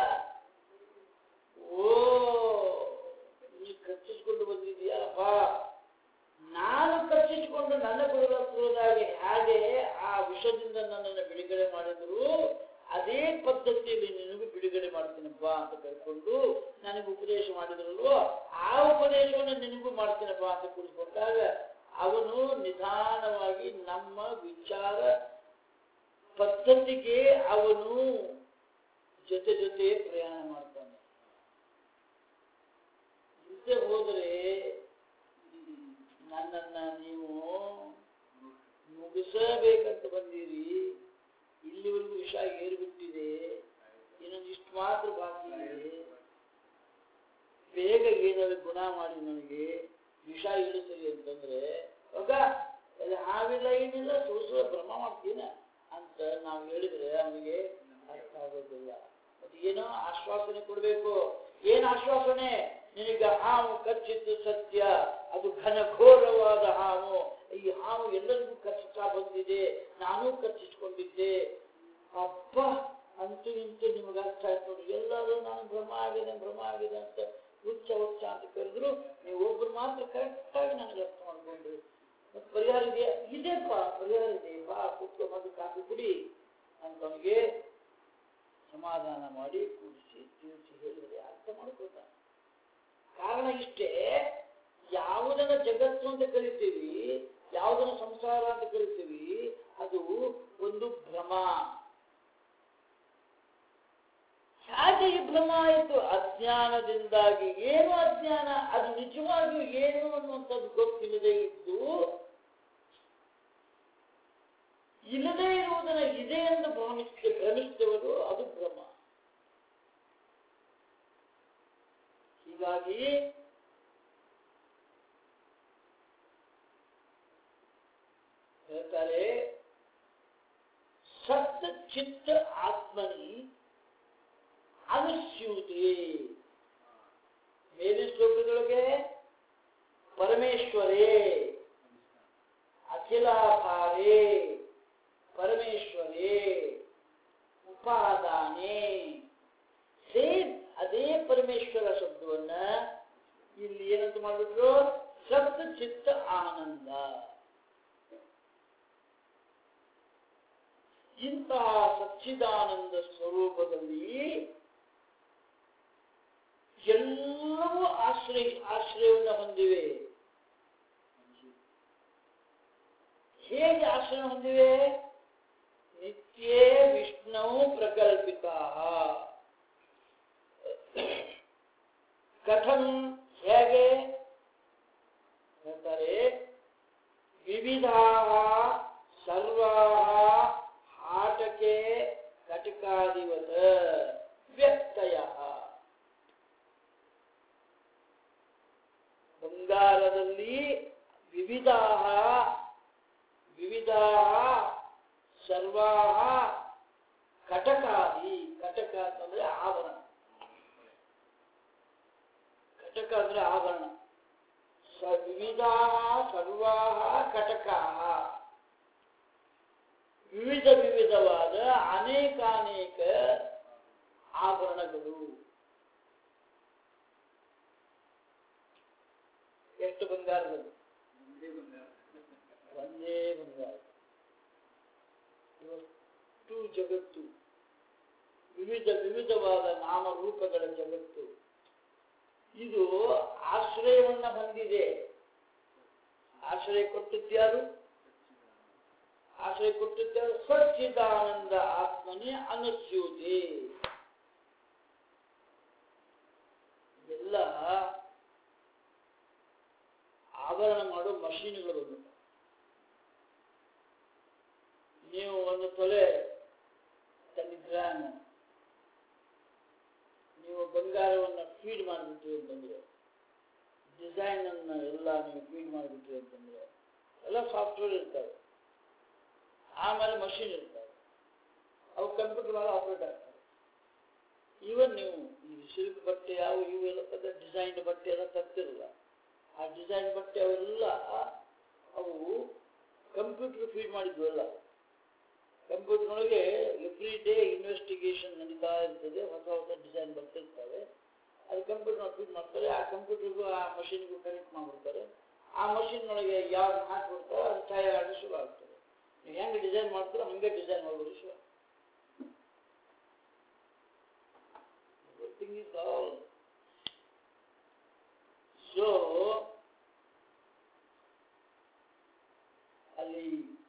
S1: ಓ ನೀ ಕಚ್ಚಿಸ್ಕೊಂಡು ಬಂದಿದೀಯಾ ಬಾ ನಾನು ಕಚ್ಚಿಸಿಕೊಂಡು ನನ್ನ ಗುರುಗಳ ಹತ್ರ ಹೋದಾಗ ಹೇಗೆ ಆ ವಿಷದಿಂದ ನನ್ನನ್ನು ಬಿಡುಗಡೆ ಮಾಡಿದ್ರು ಅದೇ ಪದ್ಧತಿಯಲ್ಲಿ ನಿನಗೂ ಬಿಡುಗಡೆ ಮಾಡ್ತೀನಪ್ಪ ಅಂತ ಕರ್ಕೊಂಡು ನನಗೆ ಉಪದೇಶ ಮಾಡಿದ್ರಲ್ವೋ ಆ ಉಪದೇಶವನ್ನು ನಿನಗೂ ಮಾಡ್ತೀನಪ್ಪ ಅಂತ ಕೂತ್ಕೊಂಡಾಗ ಅವನು ನಿಧಾನವಾಗಿ ನಮ್ಮ ವಿಚಾರ ಪದ್ಧತಿಗೆ ಅವನು ಜೊತೆ ಜೊತೆ ಪ್ರಯಾಣ ಮಾಡ್ತಾನೆ ಹಿಂದೆ ಹೋದರೆ ನನ್ನನ್ನ ನೀವು ಮುಗಿಸಬೇಕಂತ ಬಂದಿರಿ ಇಲ್ಲಿವರೆಗೂ ವಿಷ ಏರ್ಬಿಟ್ಟಿದೆ ಇನ್ನೊಂದು ಇಷ್ಟು ಮಾತ್ರ ಬಾಕಿ ಇದೆ ಬೇಗ ಏನಾದ್ರು ಗುಣ ಮಾಡಿ ನನಗೆ ವಿಷ ಇಳಿಸಲಿ ಅಂತಂದ್ರೆ ಹೋಗ ಅಲ್ಲಿ ಹಾವಿಲ್ಲ ಏನಿಲ್ಲ ಸುಳ್ಳು ಭ್ರಮ ಮಾಡ್ತೀನ ಅಂತ ನಾವು ಹೇಳಿದ್ರೆ ಅವನಿಗೆ ಅರ್ಥ ಆಗೋದಿಲ್ಲ ಅದು ಏನೋ ಆಶ್ವಾಸನೆ ಕೊಡಬೇಕು ಏನ್ ಆಶ್ವಾಸನೆ ನಿನಗೆ ಹಾವು ಕಚ್ಚಿದ್ದು ಸತ್ಯ ಅದು ಘನಘೋರವಾದ ಹಾವು ಈ ಹಾವು ಎಲ್ಲರಿಗೂ ಕಚ್ಚುತ್ತಾ ಬಂದಿದೆ ನಾನೂ ಕಚ್ಚಿಸ್ಕೊಂಡಿದ್ದೆ ಅಪ್ಪ ಅಂತೂ ಇಂತೂ ನಿಮಗೆ ಅರ್ಥ ಆಯ್ತು ನೋಡಿ ಎಲ್ಲರೂ ನಾನು ಭ್ರಮ ಆಗಿದೆ ಭ್ರಮ ಆಗಿದೆ ಅಂತ ಹುಚ್ಚ ಹುಚ್ಚ ಅಂತ ಕರೆದ್ರು ನೀವು ಒಬ್ರು ಮಾತ್ರ ಕರೆಕ್ಟಾಗಿ ನನಗೆ ಅರ್ಥ ಮಾಡ್ಕೊಂಡ್ರಿ ಮತ್ತೆ ಪರಿಹಾರ ಇದೆಯಾ ಇದೆಪ್ಪ ಪರಿಹಾರ ಇದೆ ಬಾ ಕುತ್ಕೊ ಮತ್ತು ಕಾಫಿ ಕುಡಿ ಅಂತ ಅವನಿಗೆ ಸಮಾಧಾನ ಮಾಡಿ ಕೂಡಿಸಿ ತಿಳಿಸಿ ಹೇಳಿದರೆ ಅರ್ಥ ಮಾಡ್ಕೊಳ್ತಾನೆ ಕಾರಣ ಇಷ್ಟೇ ಯಾವುದನ್ನ ಜಗತ್ತು ಅಂತ ಕರಿತೀವಿ ಯಾವುದನ್ನ ಸಂಸಾರ ಅಂತ ಕರಿತೀವಿ ಅದು ಒಂದು ಭ್ರಮ ಹೇಗೆ ಈ ಭ್ರಮ ಆಯಿತು ಅಜ್ಞಾನದಿಂದಾಗಿ ಏನು ಅಜ್ಞಾನ ಅದು ನಿಜವಾಗಿಯೂ ಏನು ಅನ್ನುವಂಥದ್ದು ಗೊತ್ತಿಲ್ಲದೆ ಇದ್ದು ಇಲ್ಲದೇ ಇರುವುದನ್ನ ಇದೆ ಎಂದು ಭಾವಿಸಿ ಭ್ರಮಿಸಿದವರು ಅದು ಭ್ರಮ ಹೀಗಾಗಿ ಹೇಳ್ತಾರೆ ಸತ್ ಚಿತ್ತ ಆತ್ಮನಿ ಅನುಸ್ಯೂತೆ ಮೇಲಿನ ಶ್ಲೋಕದೊಳಗೆ ಪರಮೇಶ್ವರೇ ಅಖಿಲಾಧಾರೇ ಪರಮೇಶ್ವರೇ ಉಪಾದಾನೆ ಸೇಮ್ ಅದೇ ಪರಮೇಶ್ವರ ಶಬ್ದವನ್ನ ಇಲ್ಲಿ ಏನಂತ ಮಾಡಿಬಿಟ್ರು ಸತ್ ಚಿತ್ತ ಆನಂದ ಇಂತಹ ಸಚ್ಚಿದಾನಂದ ಸ್ವರೂಪದಲ್ಲಿ ಎಲ್ಲವೂ ಆಶ್ರಯ ಆಶ್ರಯವನ್ನು ಹೊಂದಿವೆ ಹೇಗೆ ಆಶ್ರಯ ಹೊಂದಿವೆ ನಿತ್ಯ ಇತ್ಯೇ ವಿಷ್ಣು ಪ್ರಕಲ್ಪಿತಾ ಕಥಂ ಹೇಗೆ ಹೇಳ್ತಾರೆ ವಿವಿಧಾ ಸರ್ವಾ ಹಾಟಕೆ ಕಟಕಾದಿವತ ವ್ಯಕ್ತಯ ಬಂಗಾರದಲ್ಲಿ ವಿವಿಧಾ ವಿವಿಧಾ ಸರ್ವಾ ಕಟಕಾದಿ ಕಟಕ ಅಂತಂದ್ರೆ ಆಭರಣ ಕಟಕ ಅಂದ್ರೆ ಆಭರಣ ಸ ವಿವಿಧಾ ಸರ್ವಾ ಕಟಕಾ ವಿವಿಧ ವಿವಿಧವಾದ ಅನೇಕಾನೇಕ ಆಭರಣಗಳು ಎಷ್ಟು ಬಂಗಾರದಲ್ಲಿ ಒಂದೇ ಬಂಗಾರ ಇವತ್ತು ಜಗತ್ತು ವಿವಿಧ ವಿವಿಧವಾದ ನಾಮರೂಪಗಳ ಜಗತ್ತು ಇದು ಆಶ್ರಯವನ್ನ ಹೊಂದಿದೆ ಆಶ್ರಯ ಕೊಟ್ಟಿದ್ಯಾರು ಆಶ್ರಯ ಕೊಟ್ಟಿದ್ಯಾರು ಸಚ್ಚಿದಾನಂದ ಆತ್ಮನೇ ಅನುಸ್ಯೂತಿ ಎಲ್ಲ ಆಭರಣ ಮಾಡೋ ಮಷೀನ್ಗಳು ಬಂದು ನೀವು ಒಂದು ತೊಲೆ ಟೆಲಿಗ್ರಾಮ್ ನೀವು ಬಂಗಾರವನ್ನು ಫೀಡ್ ಮಾಡಿಬಿಟ್ರಿ ಅಂತಂದ್ರೆ ಡಿಸೈನ್ ಅನ್ನ ಎಲ್ಲ ನೀವು ಫೀಡ್ ಮಾಡಿಬಿಟ್ರಿ ಅಂತಂದ್ರೆ ಎಲ್ಲ ಸಾಫ್ಟ್ವೇರ್ ಇರ್ತವೆ ಆಮೇಲೆ ಮಷಿನ್ ಇರ್ತವೆ ಅವು ಕಂಪ್ಯೂಟರ್ ಮೇಲೆ ಆಪರೇಟ್ ಆಗ್ತವೆ ಈವನ್ ನೀವು ಈ ಸಿಲ್ಕ್ ಬಟ್ಟೆ ಯಾವ ಇವು ಎಲ್ಲ ಪದ ಡಿಸೈನ್ಡ್ ಬಟ್ಟೆ ಎಲ್ಲ ತರ್ತಿರಲ್ಲ ಆ ಡಿಸೈನ್ ಬಟ್ಟೆ ಅವೆಲ್ಲ ಅವು ಕಂಪ್ಯೂಟರ್ ಫೀಡ್ ಮಾಡಿದ್ವು ಎಲ್ಲ ಕಂಪ್ಯೂಟರ್ ಒಳಗೆ ಎವ್ರಿ ಡೇ ಇನ್ವೆಸ್ಟಿಗೇಷನ್ ನಡೀತಾ ಇರ್ತದೆ ಹೊಸ ಹೊಸ ಡಿಸೈನ್ ಬರ್ತಿರ್ತವೆ ಅದು ಕಂಪ್ಯೂಟರ್ ಫೀಡ್ ಮಾಡ್ತಾರೆ ಆ ಕಂಪ್ಯೂಟರ್ಗೂ ಆ ಮಷಿನ್ಗೂ ಕನೆಕ್ಟ್ ಮಾಡ್ಬಿಡ್ತಾರೆ ಆ ಮಷಿನ್ ಒಳಗೆ ಯಾವ್ದು ಹಾಕ್ಬಿಡ್ತಾರೆ ಅದು ತಯಾರಾಗಿ ಶುರು ಆಗ್ತದೆ ನೀವು ಹೆಂಗೆ ಡಿಸೈನ್ ಮಾಡ್ತಾರೋ ಹಂಗೆ ಡಿಸೈನ್ ಮಾಡ್ಬೋದು ಶುರು Everything is all. So, ಅಲ್ಲಿ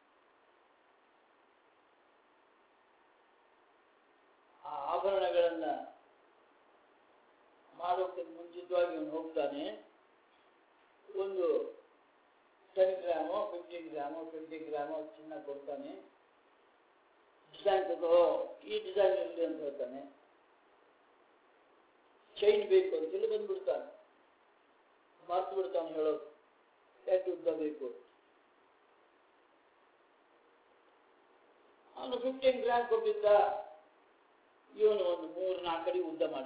S1: ಆ ಆಭರಣಗಳನ್ನ ಮಾಡೋಕ್ಕೆ ಮುಂಚಿತವಾಗಿ ಅವನು ಹೋಗ್ತಾನೆ ಒಂದು ten gram fifteen gram twenty gram ಚಿನ್ನ ಕೊಡ್ತಾನೆ ಡಿಸೈನ್ ತಗೋ ಈ ಡಿಸೈನ್ ಇರಲಿ ಅಂತ ಹೇಳ್ತಾನೆ ಚೈನ್ ಬೇಕು ಅಂತೇಳಿ ಬಂದ್ಬಿಡ್ತಾನೆ ಮರ್ತು ಬಿಡ್ತಾನೆ ಹೇಳೋದು ಎಷ್ಟು ಉದ್ದ ಬೇಕು ಅವನು ಫಿಫ್ಟೀನ್ ಗ್ರಾಮ್ ಕೊಟ್ಟಿದ್ದ ಇವನು ಒಂದು ಮೂರು ನಾಲ್ಕು ಅಡಿ ಉದ್ದ ಮಾಡಿ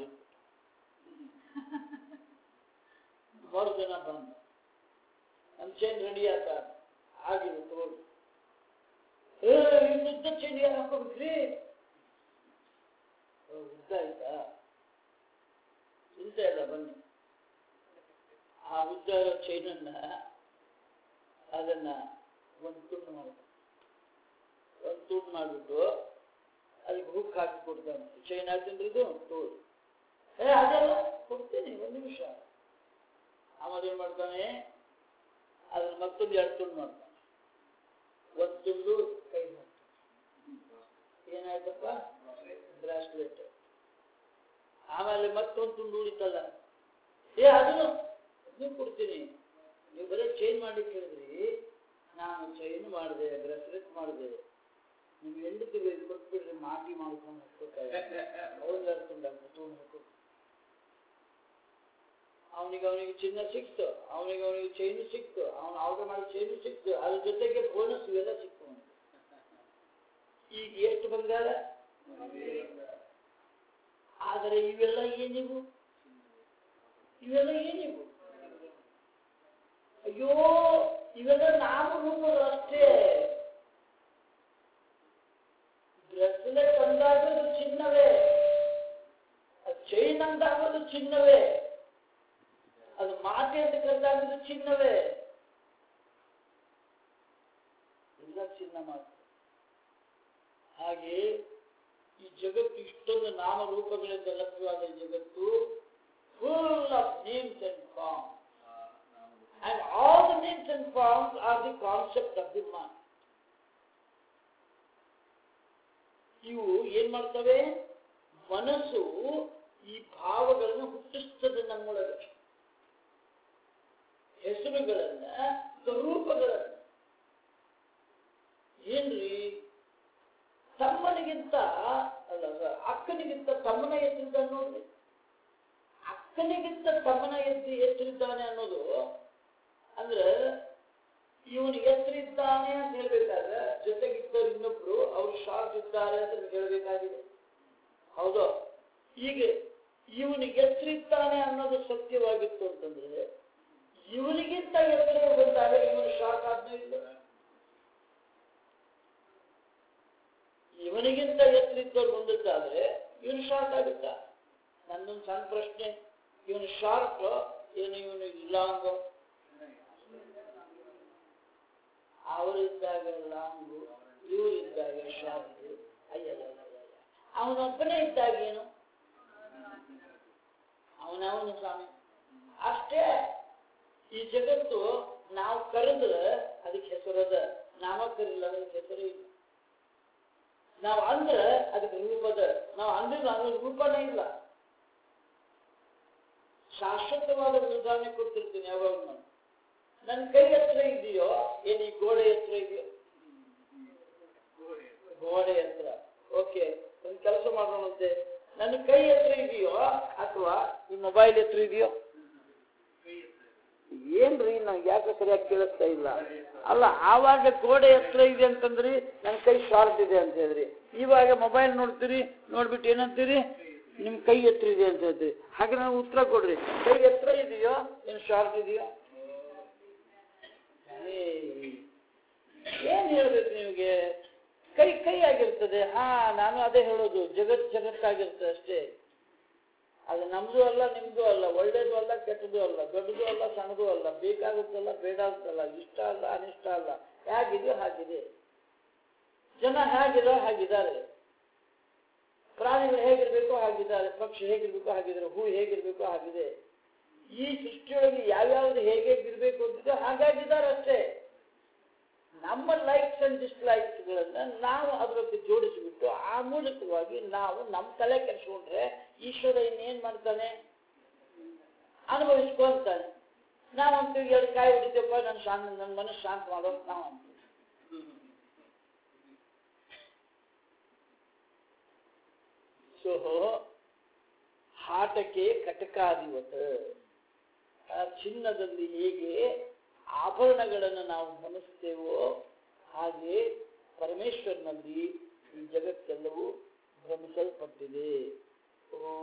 S1: ಮರುದಿನ ಬಂದ ನನ್ನ ಚೈನ್ ರೆಡಿ ಆತ ಆಗಿದೆ ತೋರು ಏ ಇನ್ನು ಉದ್ದ ಚೈನ್ ಯಾರು ಹಾಕೋಬೇಕ್ರಿ ಓ, ಉದ್ದ ಆಯ್ತಾ ಚಿಂತೆ ಇಲ್ಲ ಬನ್ನಿ ಆ ಉದ್ದ ಚೈನನ್ನ ಅದನ್ನ ಒಂದು ತುಂಡು ಮಾಡ್ತಾರೆ ಒಂದು ತುಂಡು ಮಾಡಿಬಿಟ್ಟು ಅದಕ್ಕೆ ಹುಕ್ ಹಾಕಿ ಕೊಡ್ತಾನೆ ಚೈನ್ ಹಾಕ್ತೀನಿ ಇದು ತೋರು ಏ ಅದೆಲ್ಲ ಕೊಡ್ತೀನಿ ಒಂದು ನಿಮಿಷ ಆಮೇಲೆ ಏನು ಮಾಡ್ತಾನೆ ಅದ್ರ ಮತ್ತೊಂದು ಎರಡು ತುಂಡು ಮಾಡ್ತಾನೆ ಒಂದು ತುಂಡು ಕೈ ಹಾಕ್ತಾನೆ ಏನಾಯ್ತಪ್ಪ ಬ್ರಾಸ್ಲೆಟ್ ಆಮೇಲೆ ಮತ್ತೊಂದು ತುಂಡು ಉಳಿತಲ್ಲ ಏ ಅದನ್ನು ಅದನ್ನು ಕೊಡ್ತೀನಿ ನೀವು ಬರೀ ಚೈನ್ ಮಾಡ್ಲಿಕ್ಕೆ ಹೇಳಿದ್ರಿ ನಾನು ಚೈನ್ ಮಾಡಿದೆ ಬ್ರಾಸ್ಲೆಟ್ ಮಾಡಿದೆ ನೀವು ಹೆಂಡತಿ ಬೇಕು ಕೊಟ್ಬಿಡ್ರಿ ಮಾಟಿ ಮಾಡ್ಕೊಂಡು ಹಾಕ್ಬೇಕಾದ್ರೆ ಅವನಿಗೆ ತುಂಡ ತುಂಡು ಹಾಕೋ ಅವನಿಗೆ ಅವನಿಗೆ ಚಿನ್ನ ಸಿಕ್ತು ಅವನಿಗೆ ಅವನಿಗೆ ಚೈನು ಸಿಕ್ತು ಅವನು ಆರ್ಡರ್ ಮಾಡಿ ಚೈನು ಸಿಕ್ತು ಅದ್ರ ಜೊತೆಗೆ ಬೋನಸ್ ಇವೆಲ್ಲ ಸಿಕ್ತು ಅವನಿಗೆ ಈಗ ಎಷ್ಟು ಬಂಗಾರ ಆದರೆ ಇವೆಲ್ಲ ಏನಿವು ಇವೆಲ್ಲ ಏನಿವು ಅಯ್ಯೋ ಇವೆಲ್ಲ ನಾಮರೂಪಗಳು ಅಷ್ಟೇ ಬ್ರೆಸ್ಲೆಟ್ ಅಂದಾಗದು ಚಿನ್ನವೇ ಚೈನ್ ಅಂದಾಗದು ಚಿನ್ನವೇ ಅದು ಮಾತೆ ಅಂತ ಕರೆದಾಗದು ಚಿನ್ನವೇ ಎಲ್ಲ ಚಿನ್ನ ಮಾತ್ರ ಹಾಗೆ ಈ ಜಗತ್ತು ಇಷ್ಟೊಂದು ನಾಮರೂಪಗಳಿಂದ ಲಭ್ಯವಾದ ಈ ಜಗತ್ತು full of names and forms And all the names and forms are the concept of the mind. ಇವು ಏನ್ ಮಾಡ್ತವೆ ಮನಸ್ಸು ಈ ಭಾವಗಳನ್ನು ಹುಟ್ಟಿಸ್ತದೆ ನಮ್ಮೊಳಗೆ ಹೆಸರುಗಳನ್ನ ಸ್ವರೂಪಗಳನ್ನ ಏನ್ರಿ ತಮ್ಮನಿಗಿಂತ ಅಲ್ಲ ಅಲ್ಲ, ಅಕ್ಕನಿಗಿಂತ ತಮ್ಮನ ಎತ್ತಿದ್ದ ನೋಡ್ರಿ ಅಕ್ಕನಿಗಿಂತ ತಮ್ಮನ ಎತ್ತಿ ಎತ್ತಿದ್ದಾನೆ ಅನ್ನೋದು ಅಂದ್ರೆ ಇವನು ಎತ್ತರಿದ್ದಾನೆ ಅಂತ ಹೇಳ್ಬೇಕಾದ್ರೆ ಜೊತೆಗಿದ್ದವ್ರು ಇನ್ನೊಬ್ರು ಅವ್ರು ಶಾರ್ಟ್ ಇದ್ದಾರೆ ಅಂತ ಹೇಳ್ಬೇಕಾಗಿದೆ ಹೌದು ಈಗ ಇವನು ಎತ್ತರಿದ್ದಾನೆ ಅನ್ನೋದು ಸತ್ಯವಾಗಿತ್ತು ಅಂತಂದ್ರೆ ಇವನಿಗಿಂತ ಎತ್ತರ ಬಂದಾಗ ಇವನು ಶಾರ್ಟ್ ಆದ್ನೂ ಇಲ್ಲ ಇವನಿಗಿಂತ ಎತ್ತರಿದ್ದವ್ರು ಬಂದಿದ್ದಾದ್ರೆ ಇವನು ಶಾರ್ಟ್ ಆಗುತ್ತಾ ನನ್ನೊಂದು ಸಣ್ಣ ಪ್ರಶ್ನೆ ಇವನು ಶಾರ್ಟ್ ಏನು ಇವನು ಲಾಂಗ್ ಅವರಿದ್ದಾಗ ಲಾಂಗು ಇವರಿದ್ದಾಗ ಶಾರ್ಟ್ ಅಯ್ಯಯ್ಯ ಅವನೊಬ್ಬನೇ ಇದ್ದಾಗ ಏನು ಅವನವನು ಸ್ವಾಮಿ ಅಷ್ಟೇ ಈ ಜಗತ್ತು ನಾವು ಕರೆದ್ರೆ ಅದಕ್ಕೆ ಹೆಸರದ ನಾವ ಕರಿಲ್ಲ ಅದಕ್ಕೆ ಹೆಸರು ಇಲ್ಲ ನಾವು ಅಂದ್ರೆ ಅದಕ್ಕೆ ರೂಪದ ನಾವು ಅಂದಿಲ್ಲ ಅದಕ್ಕೆ ರೂಪನೇ ಇಲ್ಲ ಶಾಶ್ವತವಾದ ಉದಾಹರಣೆ ಕೊಡ್ತಿರ್ತೀನಿ ಯಾವಾಗ ನಾನು ನನ್ನ ಕೈ ಹತ್ರ ಇದೆಯೋ ಏನು ಈ ಗೋಡೆ ಹತ್ರ ಇದೆಯೋ ಗೋಡೆ ಹತ್ರ ಓಕೆ ಒಂದು ಕೆಲಸ ಮಾಡೋಣಂತೆ ನನ್ನ ಕೈ ಹತ್ರ ಇದೆಯೋ ಅಥವಾ ಈ ಮೊಬೈಲ್ ಹತ್ರ ಇದೆಯೋ ಏನ್ರಿ ನಂಗೆ ಯಾಕೆ ಸರಿಯಾಗಿ ಕೇಳಿಸ್ತಾ ಇಲ್ಲ ಅಲ್ಲ ಆವಾಗ ಗೋಡೆ ಹತ್ರ ಇದೆ ಅಂತಂದ್ರಿ ನನ್ನ ಕೈ ಶಾರ್ಟ್ ಇದೆ ಅಂತ ಹೇಳಿದ್ರಿ ಇವಾಗ ಮೊಬೈಲ್ ನೋಡ್ತೀರಿ ನೋಡ್ಬಿಟ್ಟು ಏನಂತೀರಿ ನಿಮ್ ಕೈ ಎತ್ತರ ಇದೆ ಅಂತ ಹೇಳ್ತೀರಿ ಹಾಗೆ ನಾವು ಉತ್ತರ ಕೊಡ್ರಿ ಕೈ ಎತ್ತರ ಇದೆಯೋ ಏನು ಶಾರ್ಟ್ ಇದೆಯೋ ಏ, ಏನ್ ಹೇಳ್ಬೇಕು ನಿಮಗೆ ಕೈ ಕೈ ಆಗಿರ್ತದೆ ಹಾ ನಾನು ಅದೇ ಹೇಳೋದು ಜಗತ್ ಜಗತ್ತಾಗಿರ್ತದೆ ಅಷ್ಟೇ ಅದು ನಮ್ದು ಅಲ್ಲ ನಿಮ್ದು ಅಲ್ಲ ಒಳ್ಳೇದು ಅಲ್ಲ ಕೆಟ್ಟದ್ದು ಅಲ್ಲ ದೊಡ್ಡದು ಅಲ್ಲ ಸಣ್ಣದು ಅಲ್ಲ ಬೇಕಾಗುತ್ತಲ್ಲ ಬೇಡಾಗುತ್ತಲ್ಲ ಇಷ್ಟ ಅಲ್ಲ ಅನಿಷ್ಟ ಅಲ್ಲ ಹೇಗಿದೆಯೋ ಹಾಗಿದೆ ಜನ ಹೇಗಿರೋ ಹಾಗಿದ್ದಾರೆ ಪ್ರಾಣಿಗಳು ಹೇಗಿರ್ಬೇಕೋ ಹಾಗಿದ್ದಾರೆ ಪಕ್ಷಿ ಹೇಗಿರ್ಬೇಕೋ ಹಾಗಿದ್ದಾರೆ ಹೂ ಹೇಗಿರ್ಬೇಕೋ ಹಾಗಿದೆ ಈ ಸೃಷ್ಟಿಯೊಳಗೆ ಯಾವ್ಯಾವ್ದು ಹೇಗೆ ಇರಬೇಕು ಅಂತಿದೆ ಹಾಗಾಗಿದ್ದಾರೆ ಅಷ್ಟೇ ನಮ್ಮ ಲೈಕ್ಸ್ ಅಂಡ್ ಡಿಸ್ಲೈಕ್ಸ್ಗಳನ್ನ ನಾವು ಅದಕ್ಕೆ ಜೋಡಿಸಿಬಿಟ್ಟು ಆ ಮೂಲಕವಾಗಿ ನಾವು ನಮ್ಮ ತಲೆ ಕೆಡಿಸ್ಕೊಂಡ್ರೆ ಈಶ್ವರ ಇನ್ನೇನ್ ಮಾಡ್ತಾನೆ ಅನುಭವಿಸ್ಕೊಂತಾನೆ ನಾವು ಅಂತೀವಿ ಎರಡು ಕಾಯಿ ಹೊಡಿತೀವಪ್ಪ ನನ್ನ ಶಾಂತ ನನ್ನ ಮನಸ್ಸು ಶಾಂತ ಮಾಡೋ ಅಂತ ನಾವು ಅಂತೀವಿ ಸೊ ಹಾಟಕ್ಕೆ ಕಟಕಾದಿವತ ಆ ಚಿನ್ನದಲ್ಲಿ ಹೇಗೆ ಆಭರಣಗಳನ್ನು ನಾವು ಗಮನಿಸ್ತೇವೋ ಹಾಗೆ ಪರಮೇಶ್ವರನಲ್ಲಿ ಈ ಜಗತ್ತೆಲ್ಲವೂ ಭ್ರಮಿಸಲ್ಪಟ್ಟಿದೆ ಓ